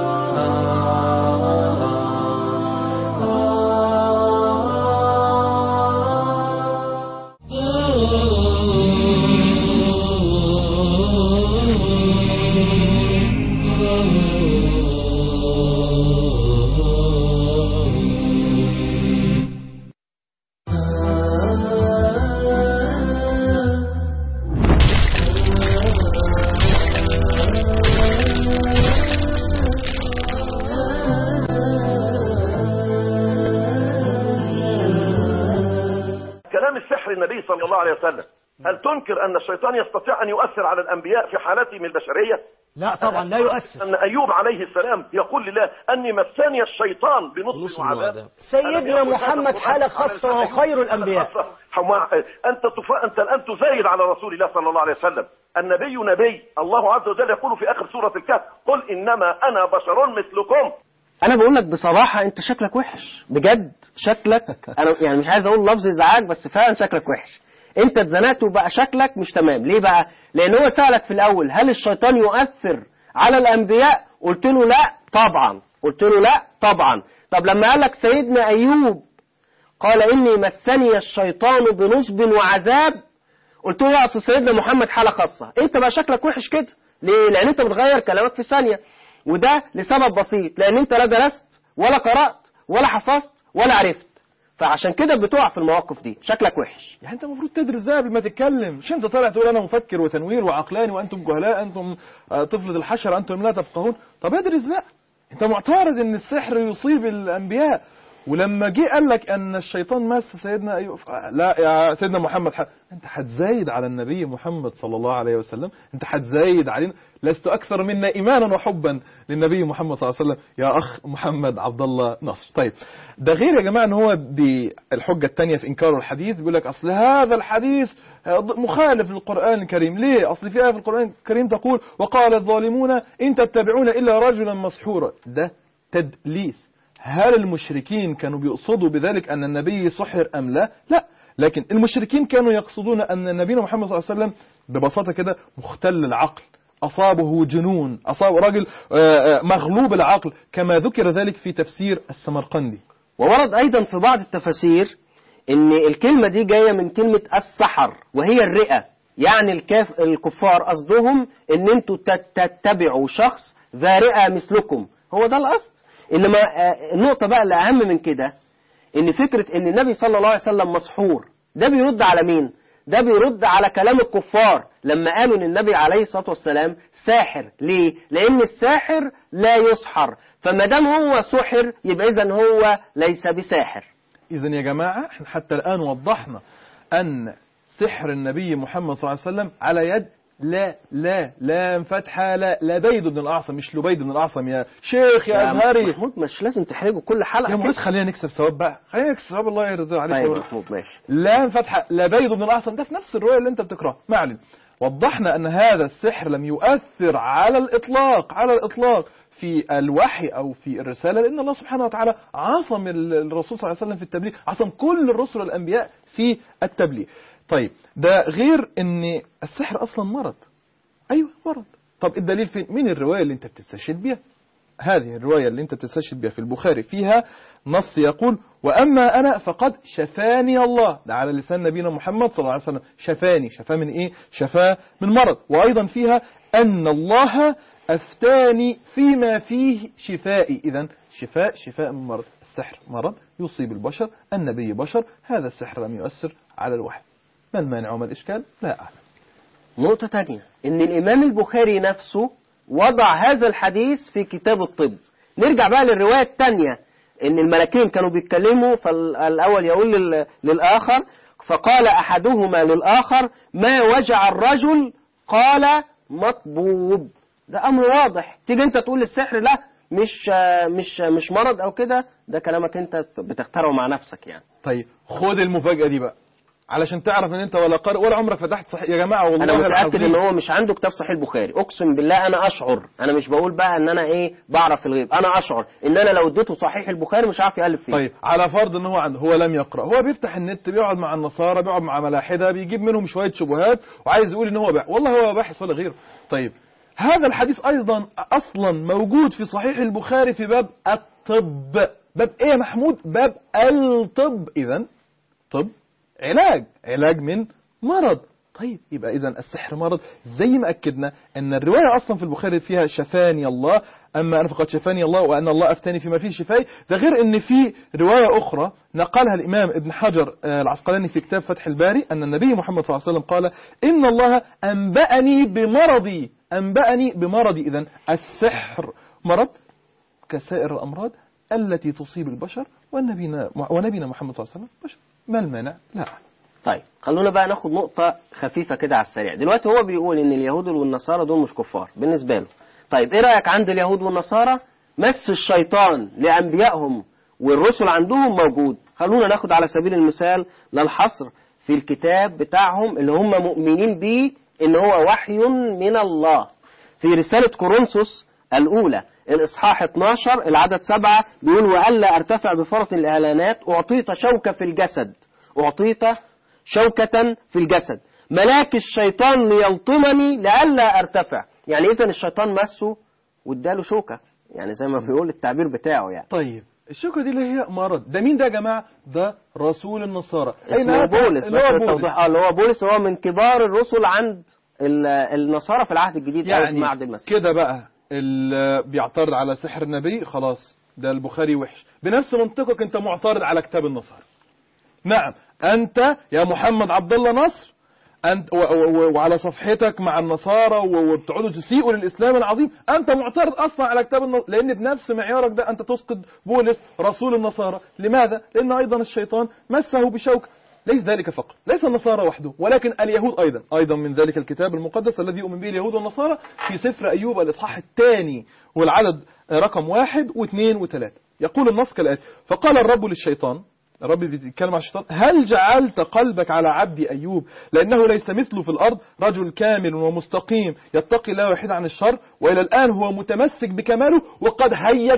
كلام السحر النبي صلى الله عليه وسلم هل تنكر أن الشيطان يستطيع أن يؤثر على الأنبياء في حالتهم البشرية لا طبعا لا يؤثر أن أيوب عليه السلام يقول لله أني مسني الشيطان بنصب بنصب وعذاب وعذاب. سيدنا ألم يقل هذا محمد القرآن حالة على خاصة لسان وخير أيوب؟ الأنبياء حما- أنت تف... أنت الآن تزايد على رسول الله صلى الله عليه وسلم النبي نبي الله عز وجل يقول في آخر سورة الكهف قل إنما أنا بشر مثلكم انا بقول لك بصراحه انت شكلك وحش بجد شكلك انا يعني مش عايز اقول لفظ ازعاج بس فعلا شكلك وحش انت اتزنقت وبقى شكلك مش تمام ليه بقى لان هو سالك في الاول هل الشيطان يؤثر على الانبياء قلت له لا طبعا قلت له لا طبعا طب لما قال لك سيدنا ايوب قال اني مسني الشيطان بنصب وعذاب قلت له لا اصل سيدنا محمد حاله خاصه انت بقى شكلك وحش كده ليه لان انت بتغير كلامك في ثانيه وده لسبب بسيط لان انت لا درست ولا قرات ولا حفظت ولا عرفت فعشان كده بتقع في المواقف دي شكلك وحش يعني انت المفروض تدرس ده قبل ما تتكلم مش انت طالع تقول انا مفكر وتنوير وعقلاني وانتم جهلاء انتم آه، طفلة الحشر انتم لا تفقهون طب ادرس بقى انت معترض ان السحر يصيب الانبياء ولما جه قال لك ان الشيطان مس سيدنا ايوب آه، لا يا سيدنا محمد ح... انت هتزايد على النبي محمد صلى الله عليه وسلم انت هتزايد علينا لست اكثر منا ايمانا وحبا للنبي محمد صلى الله عليه وسلم يا اخ محمد عبد الله نصر طيب ده غير يا جماعه ان هو دي الحجه الثانيه في انكار الحديث بيقول لك اصل هذا الحديث مخالف للقرآن الكريم ليه أصل في آية في القرآن الكريم تقول وقال الظالمون إن تتبعون إلا رجلا مسحورا ده تدليس هل المشركين كانوا بيقصدوا بذلك أن النبي سحر أم لا لا لكن المشركين كانوا يقصدون أن نبينا محمد صلى الله عليه وسلم ببساطة كده مختل العقل أصابه جنون أصاب رجل آه، آه، مغلوب العقل كما ذكر ذلك في تفسير السمرقندي وورد أيضا في بعض التفاسير إن الكلمة دي جاية من كلمة السحر وهي الرئة يعني الكاف الكفار قصدهم إن أنتوا تت- تتبعوا شخص ذا رئة مثلكم هو ده القصد إنما آه، النقطة بقى اللي أهم من كده إن فكرة إن النبي صلى الله عليه وسلم مسحور ده بيرد على مين؟ ده بيرد على كلام الكفار لما قالوا ان النبي عليه الصلاه والسلام ساحر ليه لان الساحر لا يسحر فما دام هو سحر يبقى اذا هو ليس بساحر إذا يا جماعة احنا حتى الآن وضحنا أن سحر النبي محمد صلى الله عليه وسلم على يد لا لا لا فتحة لا لبيد بن الأعصم مش لبيد بن الأعصم يا شيخ يا أزهري محمود مش لازم تحرجه كل حلقه يا كده. مهندس خلينا نكسب ثواب بقى خلينا نكسب ثواب الله يرضى عليك طيب و- محمود ماشي لا فتحة لبيد بن الأعصم ده في نفس الرواية اللي أنت بتقراها ما علينا وضحنا أن هذا السحر لم يؤثر على الإطلاق على الإطلاق في الوحي أو في الرسالة لأن الله سبحانه وتعالى عصم ال- الرسول صلى الله عليه وسلم في التبليغ عصم كل الرسل والأنبياء في التبليغ طيب ده غير أن السحر أصلا مرض أيوة مرض طب الدليل فين مين الرواية اللي أنت بتستشهد بيها هذه الرواية اللي أنت بتستشهد بها في البخاري فيها نص يقول وأما أنا فقد شفاني الله ده على لسان نبينا محمد صلى الله عليه وسلم شفاني شفاه من إيه شفاه من مرض وأيضا فيها أن الله أفتاني فيما فيه شفائي إذا شفاء شفاء من مرض السحر مرض يصيب البشر النبي بشر هذا السحر لم يؤثر على الوحي ما المانع وما الإشكال لا أعلم نقطة تانية إن الإمام البخاري نفسه وضع هذا الحديث في كتاب الطب نرجع بقى للرواية التانية إن الملكين كانوا بيتكلموا فالأول يقول لل- للآخر فقال أحدهما للآخر ما وجع الرجل قال مطبوب ده أمر واضح تيجي أنت تقول للسحر لا مش مش مش مرض أو كده ده كلامك أنت بتختاره مع نفسك يعني طيب خد المفاجأة دي بقى علشان تعرف ان انت ولا قارئ ولا عمرك فتحت صحيح يا جماعة والله انا متاكد العظيم. ان هو مش عنده كتاب صحيح البخاري اقسم بالله انا اشعر انا مش بقول بقى ان انا ايه بعرف الغيب انا اشعر ان انا لو اديته صحيح البخاري مش عارف يالف فيه طيب على فرض ان هو عنده هو لم يقرأ هو بيفتح النت بيقعد مع النصارى بيقعد مع ملاحدة بيجيب منهم شوية شبهات وعايز يقول ان هو باحث والله هو باحث ولا غيره طيب هذا الحديث ايضا اصلا موجود في صحيح البخاري في باب الطب باب ايه يا محمود باب الطب اذا طب علاج علاج من مرض طيب يبقى اذا السحر مرض زي ما اكدنا ان الروايه اصلا في البخاري فيها شفاني الله اما انا فقد شفاني الله وان الله افتاني فيما فيه شفاي ده غير ان في روايه اخرى نقلها الامام ابن حجر آه، العسقلاني في كتاب فتح الباري ان النبي محمد صلى الله عليه وسلم قال ان الله انباني بمرضي انباني بمرضي اذا السحر مرض كسائر الامراض التي تصيب البشر ونبينا ونبينا محمد صلى الله عليه وسلم بشر ما المانع لا أعلم. طيب خلونا بقى ناخد نقطه خفيفه كده على السريع دلوقتي هو بيقول ان اليهود والنصارى دول مش كفار بالنسبه له طيب ايه رايك عند اليهود والنصارى مس الشيطان لانبيائهم والرسل عندهم موجود خلونا ناخد على سبيل المثال للحصر في الكتاب بتاعهم اللي هم مؤمنين بيه ان هو وحي من الله في رسالة كورنثوس الأولى الإصحاح 12 العدد 7 بيقول وألا أرتفع بفرط الإعلانات أعطيت شوكة في الجسد أعطيت شوكة في الجسد ملاك الشيطان ليلطمني لئلا أرتفع يعني إذا الشيطان مسه واداله شوكة يعني زي ما بيقول التعبير بتاعه يعني طيب الشوكة دي اللي هي مرض ده مين ده يا جماعة ده رسول النصارى اسمه أتى؟ بولس اللي بس هو بولس. التوضيح اه اللي هو بولس هو من كبار الرسل عند ال- النصارى في العهد الجديد أو في يعني معهد المسيح كده بقى اللي بيعترض على سحر النبي خلاص ده البخاري وحش بنفس منطقك انت معترض على كتاب النصارى نعم أنت يا محمد عبد الله نصر أنت و و وعلى صفحتك مع النصارى و- وبتقعدوا تسيئوا للإسلام العظيم أنت معترض أصلا على كتاب النص... لأن بنفس معيارك ده أنت تسقط بولس رسول النصارى لماذا؟ لأن أيضا الشيطان مسه بشوك ليس ذلك فقط ليس النصارى وحده ولكن اليهود أيضا أيضا من ذلك الكتاب المقدس الذي يؤمن به اليهود والنصارى في سفر أيوب الإصحاح الثاني والعدد رقم واحد واثنين وثلاثة يقول النص كالآتي فقال الرب للشيطان الرب بيتكلم عن الشيطان هل جعلت قلبك على عبد أيوب لأنه ليس مثله في الأرض رجل كامل ومستقيم يتقي الله ويحيد عن الشر وإلى الآن هو متمسك بكماله وقد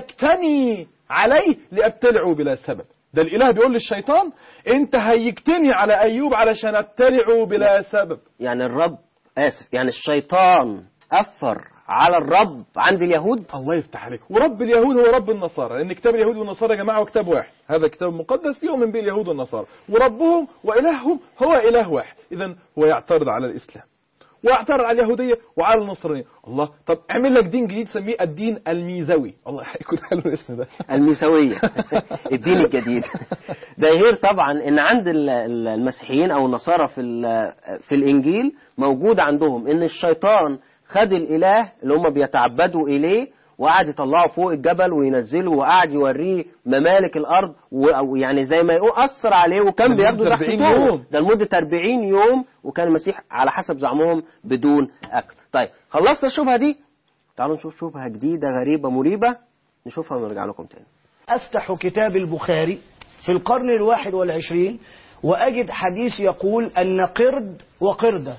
هيجتني عليه لأبتلعه بلا سبب ده الإله بيقول للشيطان أنت هيجتني على أيوب علشان أبتلعه بلا سبب يعني الرب آسف يعني الشيطان أثر على الرب عند اليهود الله يفتح عليك ورب اليهود هو رب النصارى لأن كتاب اليهود والنصارى يا جماعة هو كتاب واحد هذا كتاب مقدس يؤمن به اليهود والنصارى وربهم وإلههم هو إله واحد إذا هو يعترض على الإسلام واعترض على اليهودية وعلى النصرانية الله طب اعمل لك دين جديد سميه الدين الميزوي الله يكون حلو الاسم ده الميساوية الدين الجديد ده غير طبعا ان عند ال- ال- المسيحيين او النصارى في ال- في الانجيل موجود عندهم ان الشيطان خد الاله اللي هم بيتعبدوا اليه وقعد يطلعه فوق الجبل وينزله وقعد يوريه ممالك الارض و- ويعني زي ما يقول اثر عليه وكان لمدة بياخده تحت 40 طوله. يوم. ده لمده 40 يوم وكان المسيح على حسب زعمهم بدون اكل طيب خلصنا الشبهه دي تعالوا نشوف شبهه جديده غريبه مريبه نشوفها ونرجع لكم تاني أفتح كتاب البخاري في القرن الواحد والعشرين وأجد حديث يقول أن قرد وقردة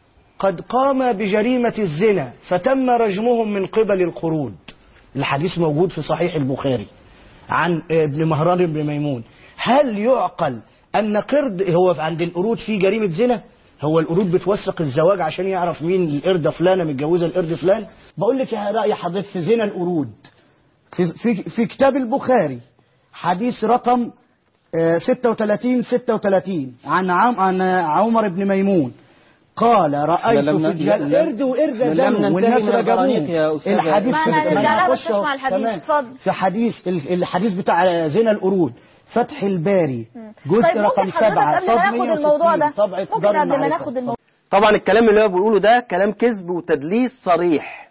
قد قام بجريمة الزنا فتم رجمهم من قبل القرود الحديث موجود في صحيح البخاري عن ابن مهران بن ميمون هل يعقل أن قرد هو عند القرود في جريمة زنا هو القرود بتوثق الزواج عشان يعرف مين القردة فلانة متجوزة القرد فلان بقول لك يا رأي حضرتك في زنا القرود في, في, في كتاب البخاري حديث رقم آه، 36 36 عن عم عن عمر بن ميمون قال رأيت لم في ن- الجل لا- قرد وقردة لم زنوا ننتهي والناس من البرانيق يا رجموه أستاذ. الحديث ما في أنا ما نرجع أنا لها بس هخش نسمع الحديث، تمام. اتفضل. في حديث ال- الحديث بتاع زنا القرود فتح الباري جزء طيب رقم ممكن حضرتك سبعة قبل ما صفحة ناخد الموضوع 160 ده طبعة ممكن دار قبل ما المعرفة. ناخد الموضوع طبعا الكلام اللي هو بيقوله ده كلام كذب وتدليس صريح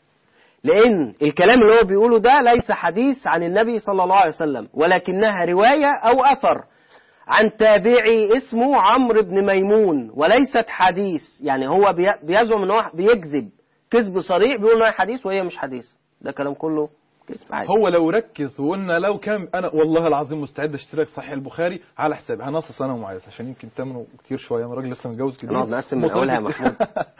لأن الكلام اللي هو بيقوله ده ليس حديث عن النبي صلى الله عليه وسلم ولكنها رواية أو أثر عن تابعي اسمه عمرو بن ميمون وليست حديث يعني هو بي- بيزعم ان هو بيكذب كذب صريح بيقول انها حديث وهي مش حديث ده كلام كله كذب عادي هو لو ركز وقلنا لو كان انا والله العظيم مستعد اشترك صحيح البخاري على حسابي هنصص انا ومعايز عشان يمكن تمنه كتير شويه انا راجل لسه متجوز كده نقعد نقسم من أولها يا محمود.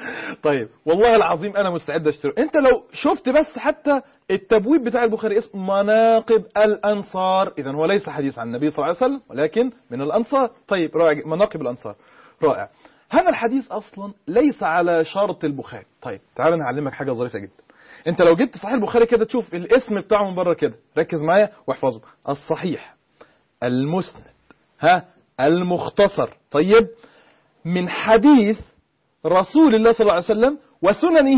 طيب والله العظيم انا مستعد اشترك انت لو شفت بس حتى التبويب بتاع البخاري اسم مناقب الانصار اذا هو ليس حديث عن النبي صلى الله عليه وسلم ولكن من الانصار طيب رائع مناقب الانصار رائع هذا الحديث اصلا ليس على شرط البخاري طيب تعال نعلمك حاجه ظريفه جدا انت لو جبت صحيح البخاري كده تشوف الاسم بتاعه من بره كده ركز معايا واحفظه الصحيح المسند ها المختصر طيب من حديث رسول الله صلى الله عليه وسلم وسننه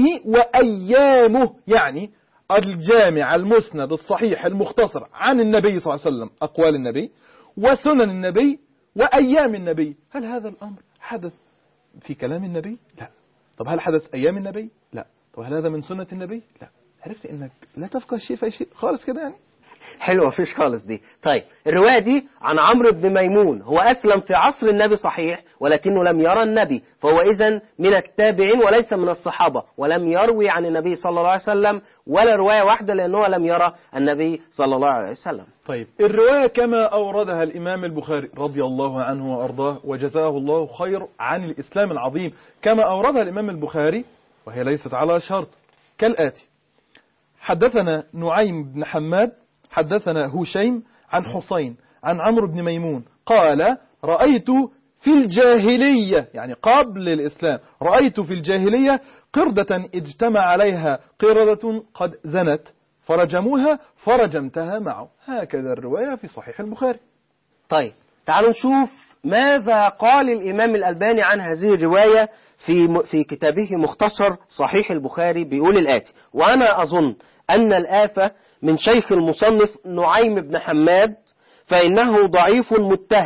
وأيامه يعني الجامع المسند الصحيح المختصر عن النبي صلى الله عليه وسلم أقوال النبي وسنن النبي وأيام النبي هل هذا الأمر حدث في كلام النبي؟ لا طب هل حدث أيام النبي؟ لا طب هل هذا من سنة النبي؟ لا عرفت انك لا تفقه شيء في شيء خالص كده يعني حلوة مفيش خالص دي طيب الرواية دي عن عمرو بن ميمون هو أسلم في عصر النبي صحيح ولكنه لم يرى النبي فهو إذن من التابعين وليس من الصحابة ولم يروي عن النبي صلى الله عليه وسلم ولا رواية واحدة لأنه لم يرى النبي صلى الله عليه وسلم طيب الرواية كما أوردها الإمام البخاري رضي الله عنه وأرضاه وجزاه الله خير عن الإسلام العظيم كما أوردها الإمام البخاري وهي ليست على شرط كالآتي حدثنا نعيم بن حماد حدثنا هشيم عن حسين عن عمرو بن ميمون قال رأيت في الجاهلية يعني قبل الإسلام رأيت في الجاهلية قردة اجتمع عليها قردة قد زنت فرجموها فرجمتها معه هكذا الرواية في صحيح البخاري طيب تعالوا نشوف ماذا قال الإمام الألباني عن هذه الرواية في في كتابه مختصر صحيح البخاري بيقول الآتي وأنا أظن أن الآفة من شيخ المصنف نعيم بن حماد فإنه ضعيف متهم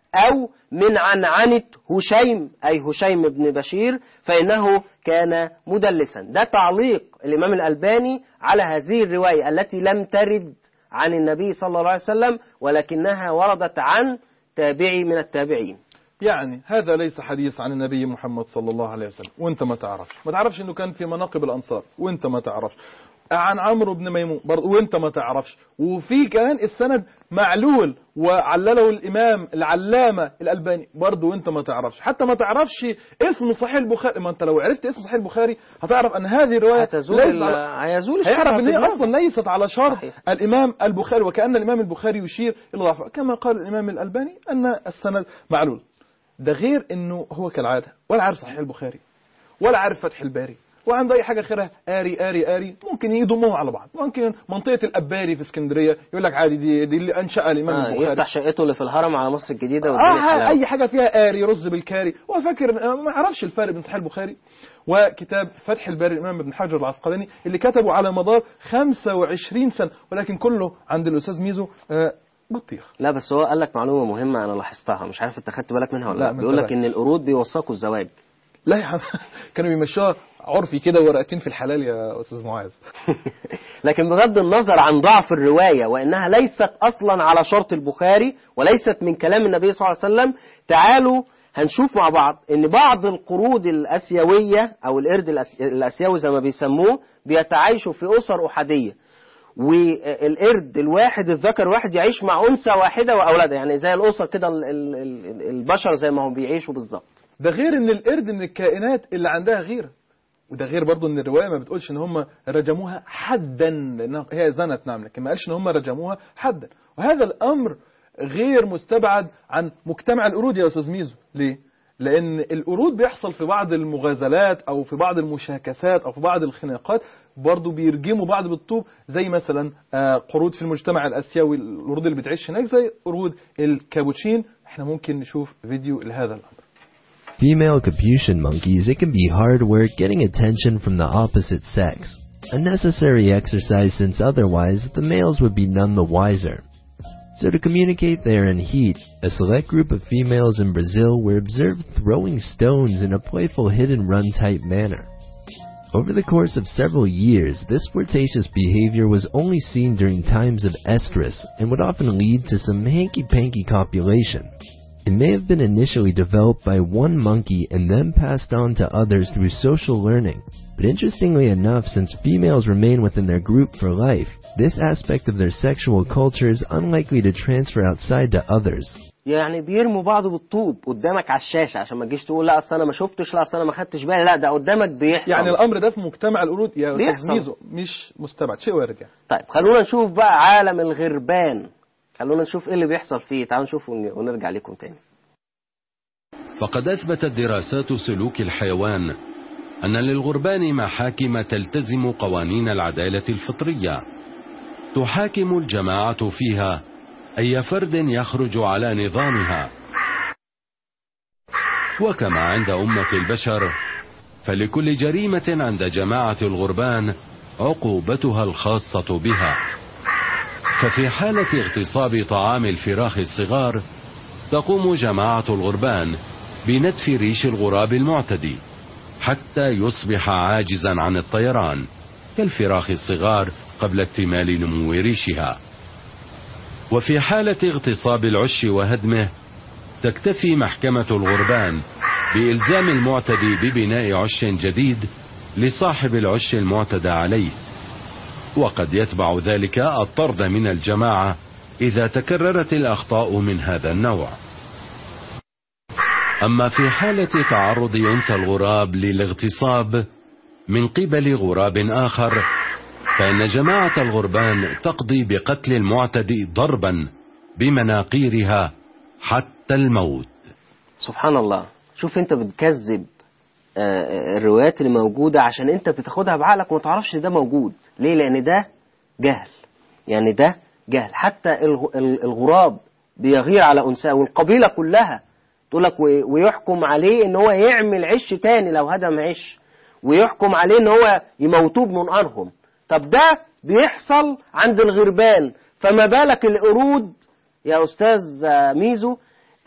أو من عنعنة هشيم أي هشيم بن بشير فإنه كان مدلسا ده تعليق الإمام الألباني على هذه الرواية التي لم ترد عن النبي صلى الله عليه وسلم ولكنها وردت عن تابعي من التابعين يعني هذا ليس حديث عن النبي محمد صلى الله عليه وسلم وانت ما تعرفش ما تعرفش انه كان في مناقب الانصار وانت ما تعرفش عن عمرو بن ميمون برضه وانت ما تعرفش وفي كمان السند معلول وعلله الامام العلامه الالباني برضه وانت ما تعرفش حتى ما تعرفش اسم صحيح البخاري ما انت لو عرفت اسم صحيح البخاري هتعرف ان هذه الروايه هتزول ليست ال- على- هيزول هيعرف الشبهة ان في هي دماغه. اصلا ليست على شرط صحيح. الامام البخاري وكان الامام البخاري يشير الى ضعفه كما قال الامام الالباني ان السند معلول ده غير انه هو كالعاده ولا عارف صحيح البخاري ولا عارف فتح الباري وعنده اي حاجه خيرها اري اري اري ممكن يضموهم على بعض ممكن منطقه الاباري في اسكندريه يقول لك عادي دي دي اللي انشاها الامام آه البخاري يفتح شقته اللي في الهرم على مصر الجديدة والدنيا اه حلاوة. اي حاجه فيها اري رز بالكاري هو فاكر آه، ما يعرفش الفرق بين صحيح البخاري وكتاب فتح الباري الامام ابن حجر العسقلاني اللي كتبه على مدار 25 سنه ولكن كله عند الاستاذ ميزو آه، بطيخ لا بس هو قال لك معلومة مهمة أنا لاحظتها مش عارف أنت خدت بالك منها ولا لا، لا ما بيقول لك انتبهتش. إن القرود بيوثقوا الزواج لا يا عم كانوا بيمشوها عرفي كده ورقتين في الحلال يا استاذ معاذ لكن بغض النظر عن ضعف الرواية وإنها ليست أصلا على شرط البخاري وليست من كلام النبي صلى الله عليه وسلم تعالوا هنشوف مع بعض ان بعض القرود الاسيويه او القرد الأس- الاسيوي زي ما بيسموه بيتعايشوا في اسر احاديه والقرد الواحد الذكر واحد يعيش مع انثى واحده واولادها يعني زي الاسر كده ال- ال- ال- البشر زي ما هم بيعيشوا بالظبط ده غير ان القرد من الكائنات اللي عندها غيره وده غير برضه ان الروايه ما بتقولش ان هم رجموها حدا لانها هي زنت نعم لكن ما قالش ان هم رجموها حدا وهذا الامر غير مستبعد عن مجتمع القرود يا استاذ ميزو ليه لان القرود بيحصل في بعض المغازلات او في بعض المشاكسات او في بعض الخناقات برضه بيرجموا بعض بالطوب زي مثلا آه، قرود في المجتمع الاسيوي القرود اللي بتعيش هناك زي قرود الكابوتشين احنا ممكن نشوف فيديو لهذا الامر Female capuchin monkeys, it can be hard work getting attention from the opposite sex. A necessary exercise since otherwise the males would be none the wiser. So to communicate they are in heat, a select group of females in Brazil were observed throwing stones in a playful hit and run type manner. Over the course of several years, this flirtatious behavior was only seen during times of estrus and would often lead to some hanky-panky copulation. It may have been initially developed by one monkey and then passed on to others through social learning. But interestingly enough, since females remain within their group for life, this aspect of their sexual culture is unlikely to transfer outside to others. يعني بيرموا بعض بالطوب قدامك على الشاشه عشان ما تجيش تقول لا اصل انا ما شفتش لا اصل انا ما خدتش بالي لا ده قدامك بيحصل يعني الامر ده في مجتمع القرود يا استاذ بيحصل. ميزو مش مستبعد شيء وارد يعني طيب خلونا نشوف بقى عالم الغربان خلونا نشوف ايه اللي بيحصل فيه تعالوا نشوف ون- ونرجع لكم تاني فقد أثبتت دراسات سلوك الحيوان أن للغربان محاكم تلتزم قوانين العدالة الفطرية تحاكم الجماعة فيها أي فرد يخرج على نظامها وكما عند أمة البشر فلكل جريمة عند جماعة الغربان عقوبتها الخاصة بها ففي حالة اغتصاب طعام الفراخ الصغار تقوم جماعة الغربان بنتف ريش الغراب المعتدي حتى يصبح عاجزا عن الطيران كالفراخ الصغار قبل اكتمال نمو ريشها وفي حالة اغتصاب العش وهدمه تكتفي محكمة الغربان بإلزام المعتدي ببناء عش جديد لصاحب العش المعتدى عليه وقد يتبع ذلك الطرد من الجماعة إذا تكررت الأخطاء من هذا النوع أما في حالة تعرض أنثى الغراب للاغتصاب من قبل غراب آخر فإن جماعة الغربان تقضي بقتل المعتدي ضربا بمناقيرها حتى الموت سبحان الله شوف انت بتكذب آه، آه، الروايات اللي موجودة عشان انت بتاخدها بعقلك وما تعرفش ده موجود ليه لان ده جهل يعني ده جهل حتى الغ- ال- الغراب بيغير على انثاه والقبيلة كلها تقول لك و- ويحكم عليه ان هو يعمل عش تاني لو هدم عش ويحكم عليه ان هو يموتوه بمنقرهم طب ده بيحصل عند الغربان فما بالك القرود يا استاذ آه، ميزو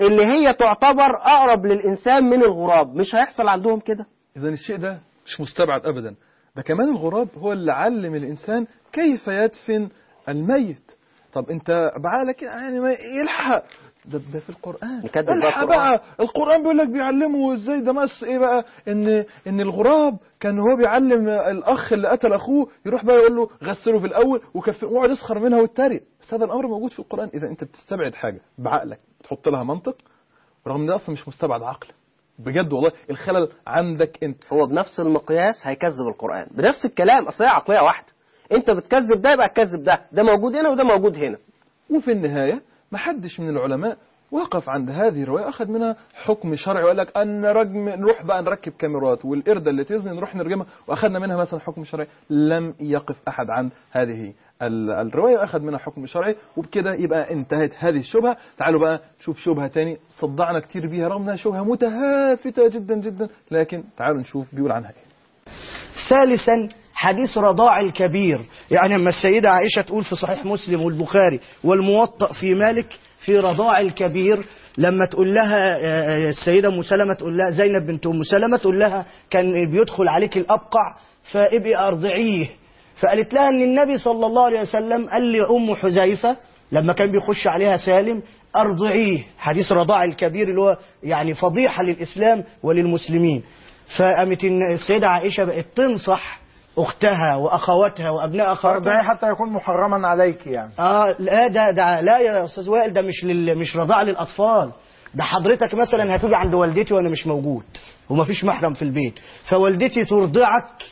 اللي هي تعتبر اقرب للانسان من الغراب مش هيحصل عندهم كده إذا الشيء ده مش مستبعد أبدا ده كمان الغراب هو اللي علم الإنسان كيف يدفن الميت طب أنت بعقلك يعني ما يلحق ده, ده في القرآن نكذب بقى الحق القرآن. بقى القرآن بيقول لك بيعلمه ازاي ده مس ايه بقى ان ان الغراب كان هو بيعلم الاخ اللي قتل اخوه يروح بقى يقول له غسله في الاول وكفيه ويقعد يسخر منها ويتريق بس هذا الامر موجود في القرآن اذا انت بتستبعد حاجة بعقلك تحط لها منطق رغم ان ده اصلا مش مستبعد عقل بجد والله الخلل عندك انت هو بنفس المقياس هيكذب القرآن بنفس الكلام اصل هي عقلية واحدة انت بتكذب ده يبقى تكذب ده ده موجود هنا وده موجود هنا وفي النهاية ما حدش من العلماء وقف عند هذه الرواية أخذ منها حكم شرعي وقال لك أن رجم نروح بقى نركب كاميرات والقردة اللي تزني نروح نرجمها وأخذنا منها مثلا حكم شرعي لم يقف أحد عن هذه ال- الرواية وأخذ منها حكم شرعي وبكده يبقى انتهت هذه الشبهة تعالوا بقى شوف شبهة تاني صدعنا كتير بيها رغم انها شبهة متهافتة جدا جدا لكن تعالوا نشوف بيقول عنها ايه ثالثا حديث رضاع الكبير يعني لما السيدة عائشة تقول في صحيح مسلم والبخاري والموطأ في مالك في رضاع الكبير لما تقول لها آه، السيدة أم سلمة تقول لها زينب بنت أم سلمة تقول لها كان بيدخل عليك الأبقع فابقي أرضعيه فقالت لها أن النبي صلى الله عليه وسلم قال لأم حذيفة لما كان بيخش عليها سالم أرضعيه حديث رضاع الكبير اللي هو يعني فضيحة للإسلام وللمسلمين فقامت إن السيدة عائشة بقت تنصح أختها وأخواتها وأبناء أخواتها فرضاً حتى يكون محرما عليك يعني اه لا ده ده لا يا استاذ وائل ده مش لل مش رضاع للاطفال ده حضرتك مثلا هتيجي عند والدتي وانا مش موجود ومفيش محرم في البيت فوالدتي ترضعك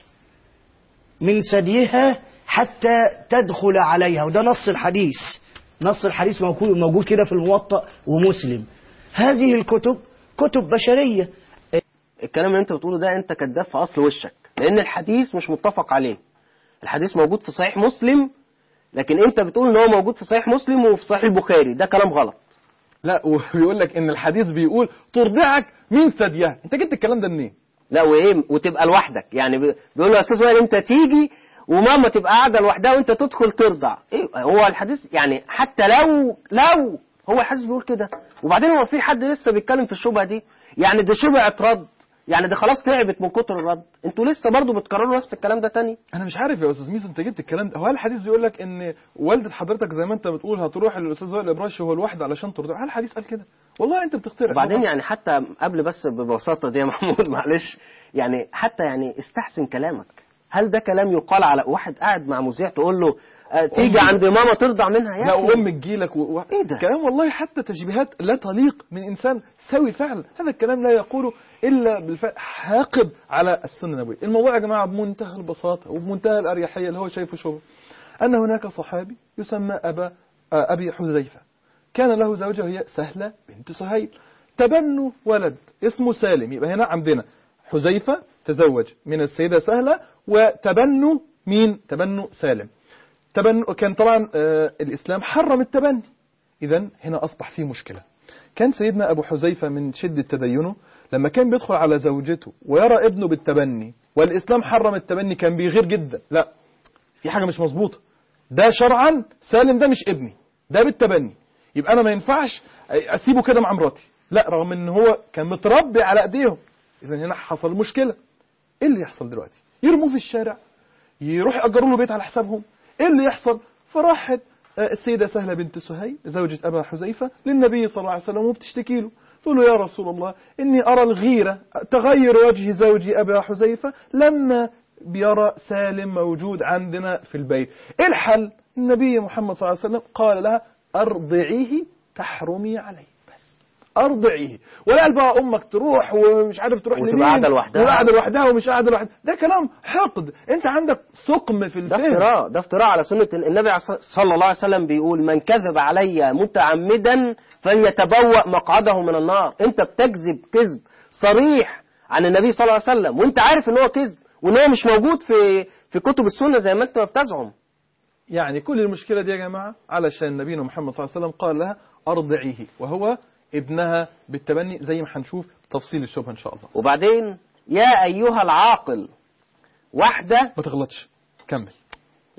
من ثديها حتى تدخل عليها وده نص الحديث نص الحديث موجود موجود كده في الموطأ ومسلم هذه الكتب كتب بشريه الكلام اللي انت بتقوله ده انت كذاب في اصل وشك لان الحديث مش متفق عليه الحديث موجود في صحيح مسلم لكن انت بتقول ان هو موجود في صحيح مسلم وفي صحيح البخاري ده كلام غلط لا ويقول لك ان الحديث بيقول ترضعك من ثديها انت جبت الكلام ده منين لا وايه وتبقى لوحدك يعني بي- بيقول له يا استاذ وائل انت تيجي وماما تبقى قاعده لوحدها وانت تدخل ترضع ايه هو الحديث يعني حتى لو لو هو الحديث بيقول كده وبعدين هو في حد لسه بيتكلم في الشبهه دي يعني ده شبهه رد يعني ده خلاص تعبت من كتر الرد انتوا لسه برضو بتكرروا نفس الكلام ده تاني انا مش عارف يا استاذ ميزو انت جبت الكلام ده هو هل الحديث بيقول لك ان والده حضرتك زي ما انت بتقول هتروح للاستاذ وائل ابراش هو الواحد علشان ترضع هل الحديث قال كده والله انت بتخترع وبعدين يعني حتى قبل بس ببساطه دي يا محمود معلش يعني حتى يعني استحسن كلامك هل ده كلام يقال على واحد قاعد مع مذيع تقول له آه، تيجي أمي. عند ماما ترضع منها يا لا أخي؟ وامك تجيلك و... و... ايه ده كلام والله حتى تشبيهات لا تليق من انسان سوي فعلا هذا الكلام لا يقوله الا بالفعل حاقد على السنه النبويه الموضوع يا جماعه بمنتهى البساطه وبمنتهى الاريحيه اللي هو شايفه شبه ان هناك صحابي يسمى ابا آه، ابي حذيفه كان له زوجه هي سهله بنت سهيل تبنوا ولد اسمه سالم يبقى هنا عندنا حذيفه تزوج من السيده سهله وتبنوا مين تبنوا سالم تبن كان طبعا آه، الإسلام حرم التبني إذا هنا أصبح في مشكلة كان سيدنا أبو حذيفة من شدة تدينه لما كان بيدخل على زوجته ويرى ابنه بالتبني والإسلام حرم التبني كان بيغير جدا لا في حاجة مش مظبوطة ده شرعا سالم ده مش ابني ده بالتبني يبقى أنا ما ينفعش أسيبه كده مع مراتي لا رغم ان هو كان متربي على ايديهم اذا هنا حصل مشكله ايه اللي يحصل دلوقتي يرموه في الشارع يروح يأجروا له بيت على حسابهم ايه اللي يحصل فراحت آه، السيدة سهلة بنت سهيل زوجة أبا حذيفة للنبي صلى الله عليه وسلم وبتشتكي له تقول له يا رسول الله إني أرى الغيرة تغير وجه زوجي أبا حذيفة لما بيرى سالم موجود عندنا في البيت إيه الحل النبي محمد صلى الله عليه وسلم قال لها أرضعيه تحرمي عليه بس أرضعيه ولا قال بقى أمك تروح ومش عارف تروح وتبقى لمين قاعدة لوحدها. وقاعدة لوحدها ومش قاعدة لوحدها ده كلام حقد أنت عندك ثقم في ده الفهم افتراء ده افتراء على سنة النبي صلى الله عليه وسلم بيقول من كذب علي متعمدا فليتبوأ مقعده من النار انت بتكذب كذب صريح عن النبي صلى الله عليه وسلم وانت عارف ان هو كذب وان هو مش موجود في في كتب السنة زي ما انت بتزعم يعني كل المشكلة دي يا جماعة علشان نبينا محمد صلى الله عليه وسلم قال لها أرضعيه وهو ابنها بالتبني زي ما هنشوف تفصيل الشبهة إن شاء الله وبعدين يا ايها العاقل واحدة ما تغلطش كمل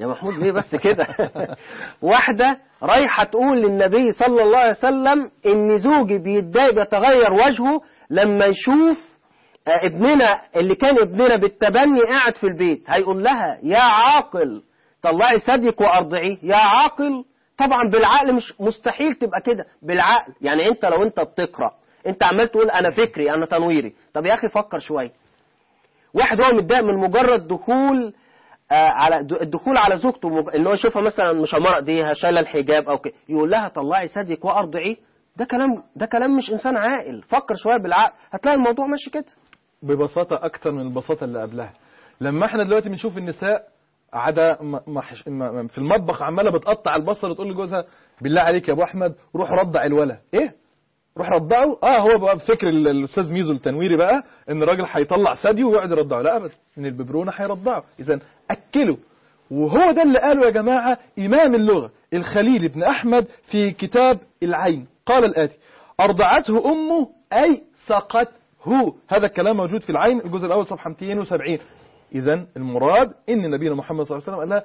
يا محمود ليه بس كده واحدة رايحة تقول للنبي صلى الله عليه وسلم ان زوجي بيتضايق بيتغير وجهه لما يشوف آه، ابننا اللي كان ابننا بالتبني قاعد في البيت هيقول لها يا عاقل طلعي ثديك وارضعيه يا عاقل طبعا بالعقل مش مستحيل تبقى كده بالعقل يعني انت لو انت بتقرا انت عمال تقول انا فكري انا تنويري طب يا اخي فكر شويه واحد هو متضايق من مجرد دخول آه على د- الدخول على زوجته مج... ان هو يشوفها مثلا مشمره ايديها شايله الحجاب او كده يقول لها طلعي ثديك وارضعيه ده كلام ده كلام مش انسان عاقل فكر شويه بالعقل هتلاقي الموضوع ماشي كده ببساطة أكتر من البساطة اللي قبلها لما احنا دلوقتي بنشوف النساء عادة م- مح- م- في المطبخ عمالة بتقطع البصل وتقول لجوزها بالله عليك يا أبو أحمد روح رضع الولا إيه؟ روح رضعه اه هو بقى بفكر ال- الاستاذ ميزو التنويري بقى ان الراجل هيطلع ثديه ويقعد يرضعه لا ابدا ان الببرونه هيرضعه اذا اكله وهو ده اللي قاله يا جماعه امام اللغه الخليل بن احمد في كتاب العين قال الاتي ارضعته امه اي سقته هذا الكلام موجود في العين الجزء الاول صفحه 270 إذا المراد إن نبينا محمد صلى الله عليه وسلم قال لها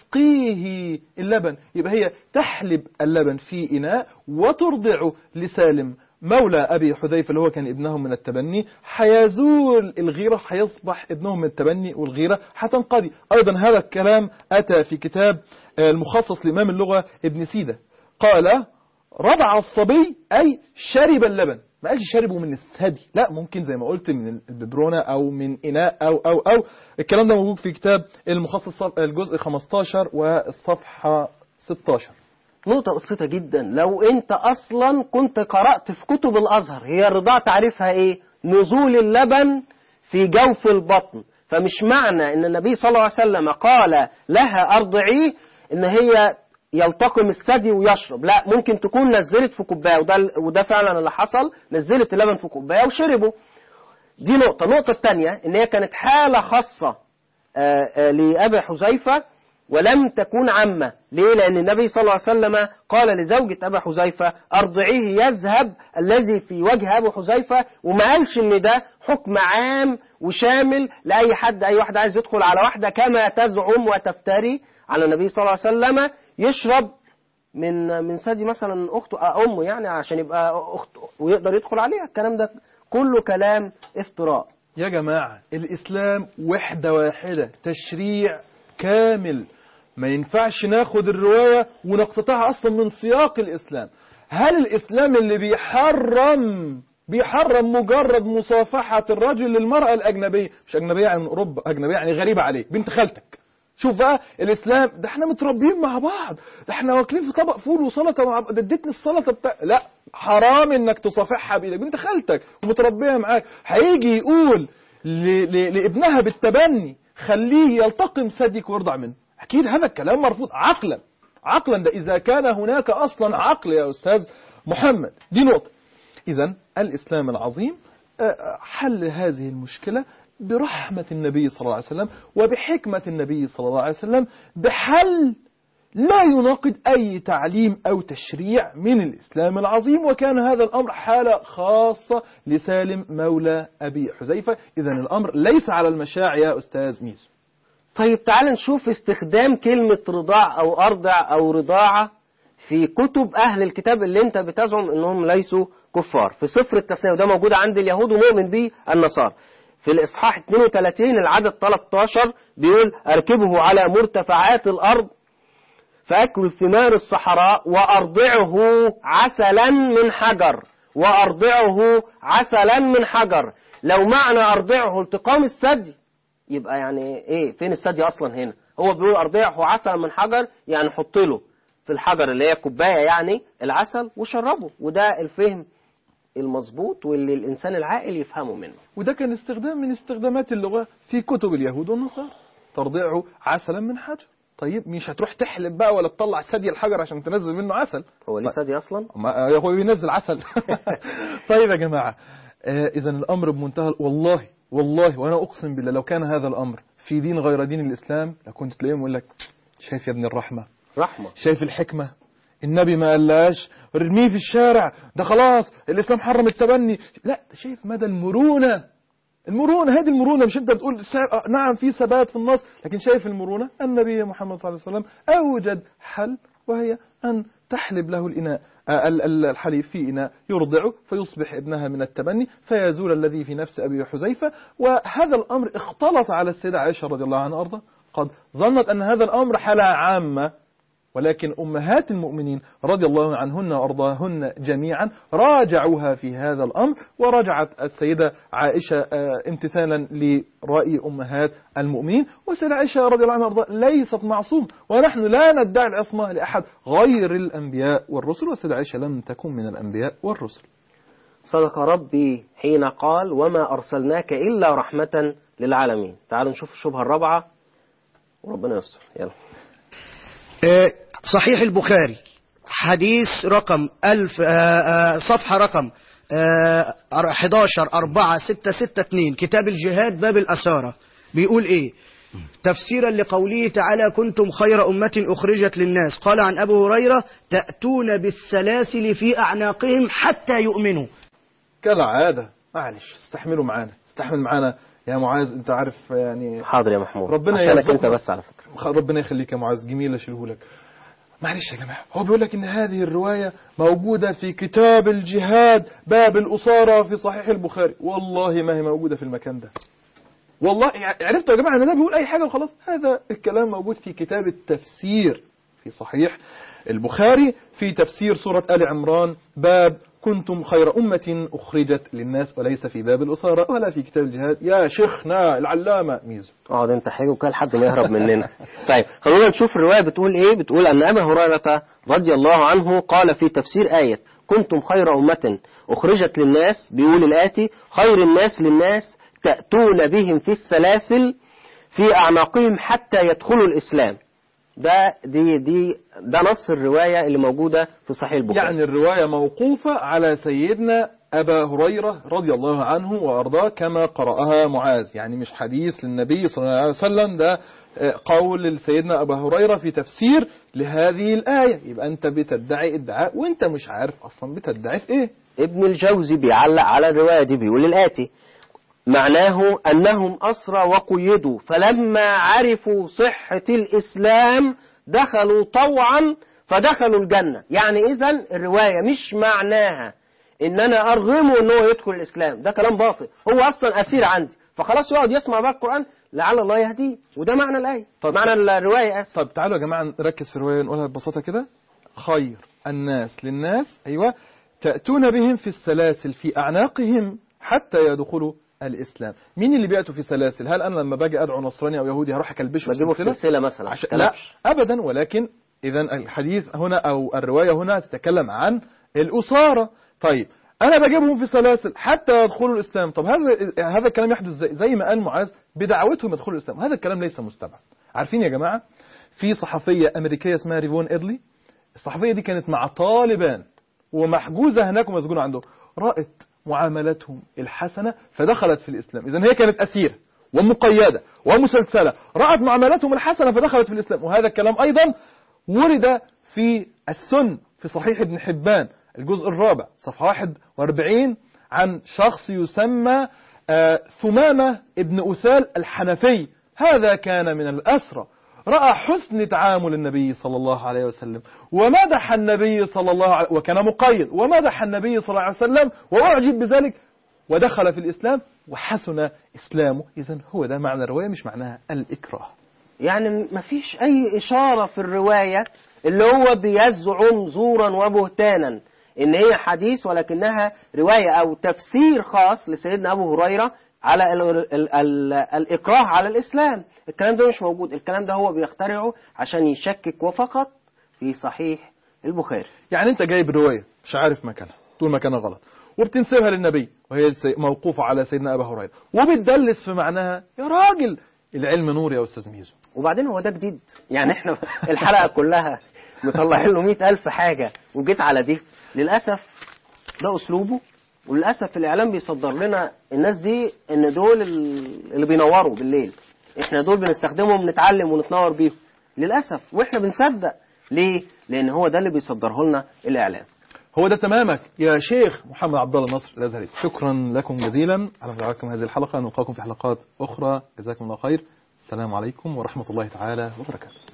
اسقيه اللبن يبقى هي تحلب اللبن في إناء وترضعه لسالم مولى أبي حذيفة اللي هو كان ابنهم من التبني حيزول الغيرة حيصبح ابنهم من التبني والغيرة حتنقضي أيضا هذا الكلام أتى في كتاب آه، المخصص لإمام اللغة ابن سيدة قال رضع الصبي أي شرب اللبن ما قالش شربه من الثدي لا ممكن زي ما قلت من الببرونة أو من إناء أو أو أو الكلام ده موجود في كتاب المخصص الجزء 15 والصفحة 16 نقطة بسيطة جدا لو انت اصلا كنت قرأت في كتب الازهر هي الرضاعة تعريفها ايه نزول اللبن في جوف البطن فمش معنى ان النبي صلى الله عليه وسلم قال لها ارضعيه ان هي يلتقم الثدي ويشرب لا ممكن تكون نزلت في كوبايه وده وده فعلا اللي حصل نزلت اللبن في كوبايه وشربه دي نقطة النقطة الثانية ان هي كانت حالة خاصة آه، آه، لأبي حذيفة ولم تكون عامة ليه لأن النبي صلى الله عليه وسلم قال لزوجة أبي حذيفة أرضعيه يذهب الذي في وجه أبي حذيفة وما قالش إن ده حكم عام وشامل لأي حد أي واحد عايز يدخل على واحدة كما تزعم وتفتري على النبي صلى الله عليه وسلم يشرب من من ثدي مثلا اخته آه، امه يعني عشان يبقى اخته ويقدر يدخل عليها الكلام ده كله كلام افتراء يا جماعة الإسلام وحدة واحدة تشريع كامل ما ينفعش ناخد الرواية ونقتطعها أصلا من سياق الإسلام هل الإسلام اللي بيحرم بيحرم مجرد مصافحة الرجل للمرأة الأجنبية مش أجنبية يعني من أوروبا أجنبية يعني غريبة عليه بنت خالتك شوف بقى الاسلام ده احنا متربيين مع بعض ده احنا واكلين في طبق فول وسلطه مع بعض ده اديتني السلطه بتاع لا حرام انك تصافحها بايدك بنت خالتك ومتربيه معاك هيجي يقول ل... ل... لابنها بالتبني خليه يلتقم ثديك ويرضع منه اكيد هذا الكلام مرفوض عقلا عقلا ده اذا كان هناك اصلا عقل يا استاذ محمد دي نقطه اذا الاسلام العظيم آه، حل هذه المشكله برحمة النبي صلى الله عليه وسلم وبحكمة النبي صلى الله عليه وسلم بحل لا يناقض أي تعليم أو تشريع من الإسلام العظيم وكان هذا الأمر حالة خاصة لسالم مولى أبي حذيفة إذا الأمر ليس على المشاع يا أستاذ ميزو طيب تعال نشوف استخدام كلمة رضاع أو أرضع أو رضاعة في كتب أهل الكتاب اللي أنت بتزعم أنهم ليسوا كفار في سفر التثنية وده موجود عند اليهود ومؤمن به النصارى في الإصحاح 32 العدد 13 بيقول أركبه على مرتفعات الأرض فأكل ثمار الصحراء وأرضعه عسلا من حجر وأرضعه عسلا من حجر لو معنى أرضعه التقام الثدي يبقى يعني إيه فين الثدي أصلا هنا هو بيقول أرضعه عسلا من حجر يعني حط له في الحجر اللي هي كوباية يعني العسل وشربه وده الفهم المظبوط واللي الإنسان العاقل يفهمه منه وده كان استخدام من استخدامات اللغة في كتب اليهود والنصارى ترضعه عسلا من حجر طيب مش هتروح تحلب بقى ولا تطلع ثدي الحجر عشان تنزل منه عسل هو ليه ثدي أصلا؟ ما هو بينزل عسل طيب يا جماعة آه إذا الأمر بمنتهى والله والله وأنا أقسم بالله لو كان هذا الأمر في دين غير دين الإسلام لكنت تلاقيهم يقول لك شايف يا ابن الرحمة رحمة شايف الحكمة النبي ما قالهاش ارميه في الشارع ده خلاص الإسلام حرم التبني لا ده شايف مدى المرونة المرونة هذه المرونة مش انت بتقول سا- نعم في ثبات في النص لكن شايف المرونة النبي محمد صلى الله عليه وسلم أوجد حل وهي أن تحلب له الإناء آه، ال- ال- الحليب في إناء يرضعه فيصبح ابنها من التبني فيزول الذي في نفس أبي حذيفة وهذا الأمر اختلط على السيدة عائشة رضي الله عنها أرضا قد ظنت أن هذا الأمر حالة عامة ولكن أمهات المؤمنين رضي الله عنهن وأرضاهن جميعا راجعوها في هذا الأمر ورجعت السيدة عائشة آه، امتثالا لرأي أمهات المؤمنين والسيدة عائشة رضي الله عنها وأرضاها ليست معصوم ونحن لا ندعي العصمة لأحد غير الأنبياء والرسل والسيدة عائشة لم تكن من الأنبياء والرسل صدق ربي حين قال وما أرسلناك إلا رحمة للعالمين تعالوا نشوف الشبهة الرابعة وربنا يستر يلا آه، صحيح البخاري حديث رقم ألف آه، آه، صفحة رقم آه، 11 4 6 6 2 كتاب الجهاد باب الأسارة بيقول إيه تفسيرا لقوله تعالى كنتم خير أمة أخرجت للناس قال عن أبو هريرة تأتون بالسلاسل في أعناقهم حتى يؤمنوا كالعادة معلش استحملوا معانا استحمل معانا يا معاذ انت عارف يعني حاضر يا محمود ربنا عشانك يرزقنا. انت بس على فكرة خ- ربنا يخليك يا معاذ جميل اشيله لك معلش يا جماعة هو بيقول لك ان هذه الرواية موجودة في كتاب الجهاد باب الأسارة في صحيح البخاري والله ما هي موجودة في المكان ده والله ع- عرفتوا يا جماعة ان ده بيقول اي حاجة وخلاص هذا الكلام موجود في كتاب التفسير في صحيح البخاري في تفسير سورة آل عمران باب كنتم خير أمة أخرجت للناس وليس في باب الأسارة ولا في كتاب الجهاد يا شيخنا العلامة ميزو اقعد انت حلو كده لحد ما يهرب مننا طيب خلونا نشوف الرواية بتقول ايه بتقول ان ابا هريرة رضي الله عنه قال في تفسير آية كنتم خير أمة أخرجت للناس بيقول الآتي خير الناس للناس تأتون بهم في السلاسل في أعناقهم حتى يدخلوا الإسلام ده دي دي ده نص الرواية اللي موجودة في صحيح البخاري يعني الرواية موقوفة على سيدنا أبا هريرة رضي الله عنه وأرضاه كما قرأها معاذ يعني مش حديث للنبي صلى الله عليه وسلم ده آه، قول لسيدنا أبا هريرة في تفسير لهذه الآية يبقى أنت بتدعي ادعاء وأنت مش عارف أصلا بتدعي في إيه ابن الجوزي بيعلق على الرواية دي بيقول الآتي معناه أنهم أسرى وقيدوا فلما عرفوا صحة الإسلام دخلوا طوعا فدخلوا الجنة يعني إذا الرواية مش معناها إن أنا أرغمه إن هو يدخل الإسلام ده كلام باطل هو أصلا أسير عندي فخلاص يقعد يسمع بقى القرآن لعل الله يهديه وده معنى الآية طب- معنى الرواية آسف طب تعالوا يا جماعة نركز في الرواية نقولها ببساطة كده خير الناس للناس أيوة تأتون بهم في السلاسل في أعناقهم حتى يدخلوا الإسلام مين اللي بيأتوا في سلاسل هل أنا لما باجي أدعو نصراني أو يهودي هروح أكلبشه بجيبه في سلسلة مثلا عشان كلام. لا أبدا ولكن إذا الحديث هنا أو الرواية هنا تتكلم عن الأسارة طيب أنا بجيبهم في سلاسل حتى يدخلوا الإسلام طب هذا هذا الكلام يحدث زي, زي ما قال معاذ بدعوتهم يدخلوا الإسلام هذا الكلام ليس مستبعد عارفين يا جماعة في صحفية أمريكية اسمها ريفون إدلي الصحفية دي كانت مع طالبان ومحجوزة هناك ومسجونة عندهم رأت معاملتهم الحسنة فدخلت في الإسلام إذا هي كانت أسيرة ومقيدة ومسلسلة رأت معاملتهم الحسنة فدخلت في الإسلام وهذا الكلام أيضا ورد في السن في صحيح ابن حبان الجزء الرابع صفحة 41 عن شخص يسمى آه، ثمامة ابن أسال الحنفي هذا كان من الأسرى رأى حسن تعامل النبي صلى الله عليه وسلم ومدح النبي صلى الله عليه وكان مقيد ومدح النبي صلى الله عليه وسلم وأعجب بذلك ودخل في الإسلام وحسن إسلامه إذا هو ده معنى الرواية مش معناها الإكراه يعني مفيش أي إشارة في الرواية اللي هو بيزعم زورا وبهتانا إن هي حديث ولكنها رواية أو تفسير خاص لسيدنا أبو هريرة على ال ال ال الإكراه على الإسلام الكلام ده مش موجود الكلام ده هو بيخترعه عشان يشكك وفقط في صحيح البخاري يعني أنت جايب رواية مش عارف مكانها تقول مكانها غلط وبتنسبها للنبي وهي سي- موقوفة على سيدنا أبا هريرة وبتدلس في معناها يا راجل العلم نور يا أستاذ ميزو وبعدين هو ده جديد يعني احنا الحلقة كلها مطلعين له مئة ألف حاجة وجيت على دي للأسف ده أسلوبه وللأسف الإعلام بيصدر لنا الناس دي إن دول ال- اللي بينوروا بالليل احنا دول بنستخدمهم نتعلم ونتنور بيهم للأسف واحنا بنصدق ليه؟ لأن هو ده اللي بيصدره لنا الإعلام هو ده تمامك يا شيخ محمد عبد الله نصر الازهري شكرا لكم جزيلا على متابعتكم هذه الحلقه نلقاكم في حلقات اخرى جزاكم الله خير السلام عليكم ورحمه الله تعالى وبركاته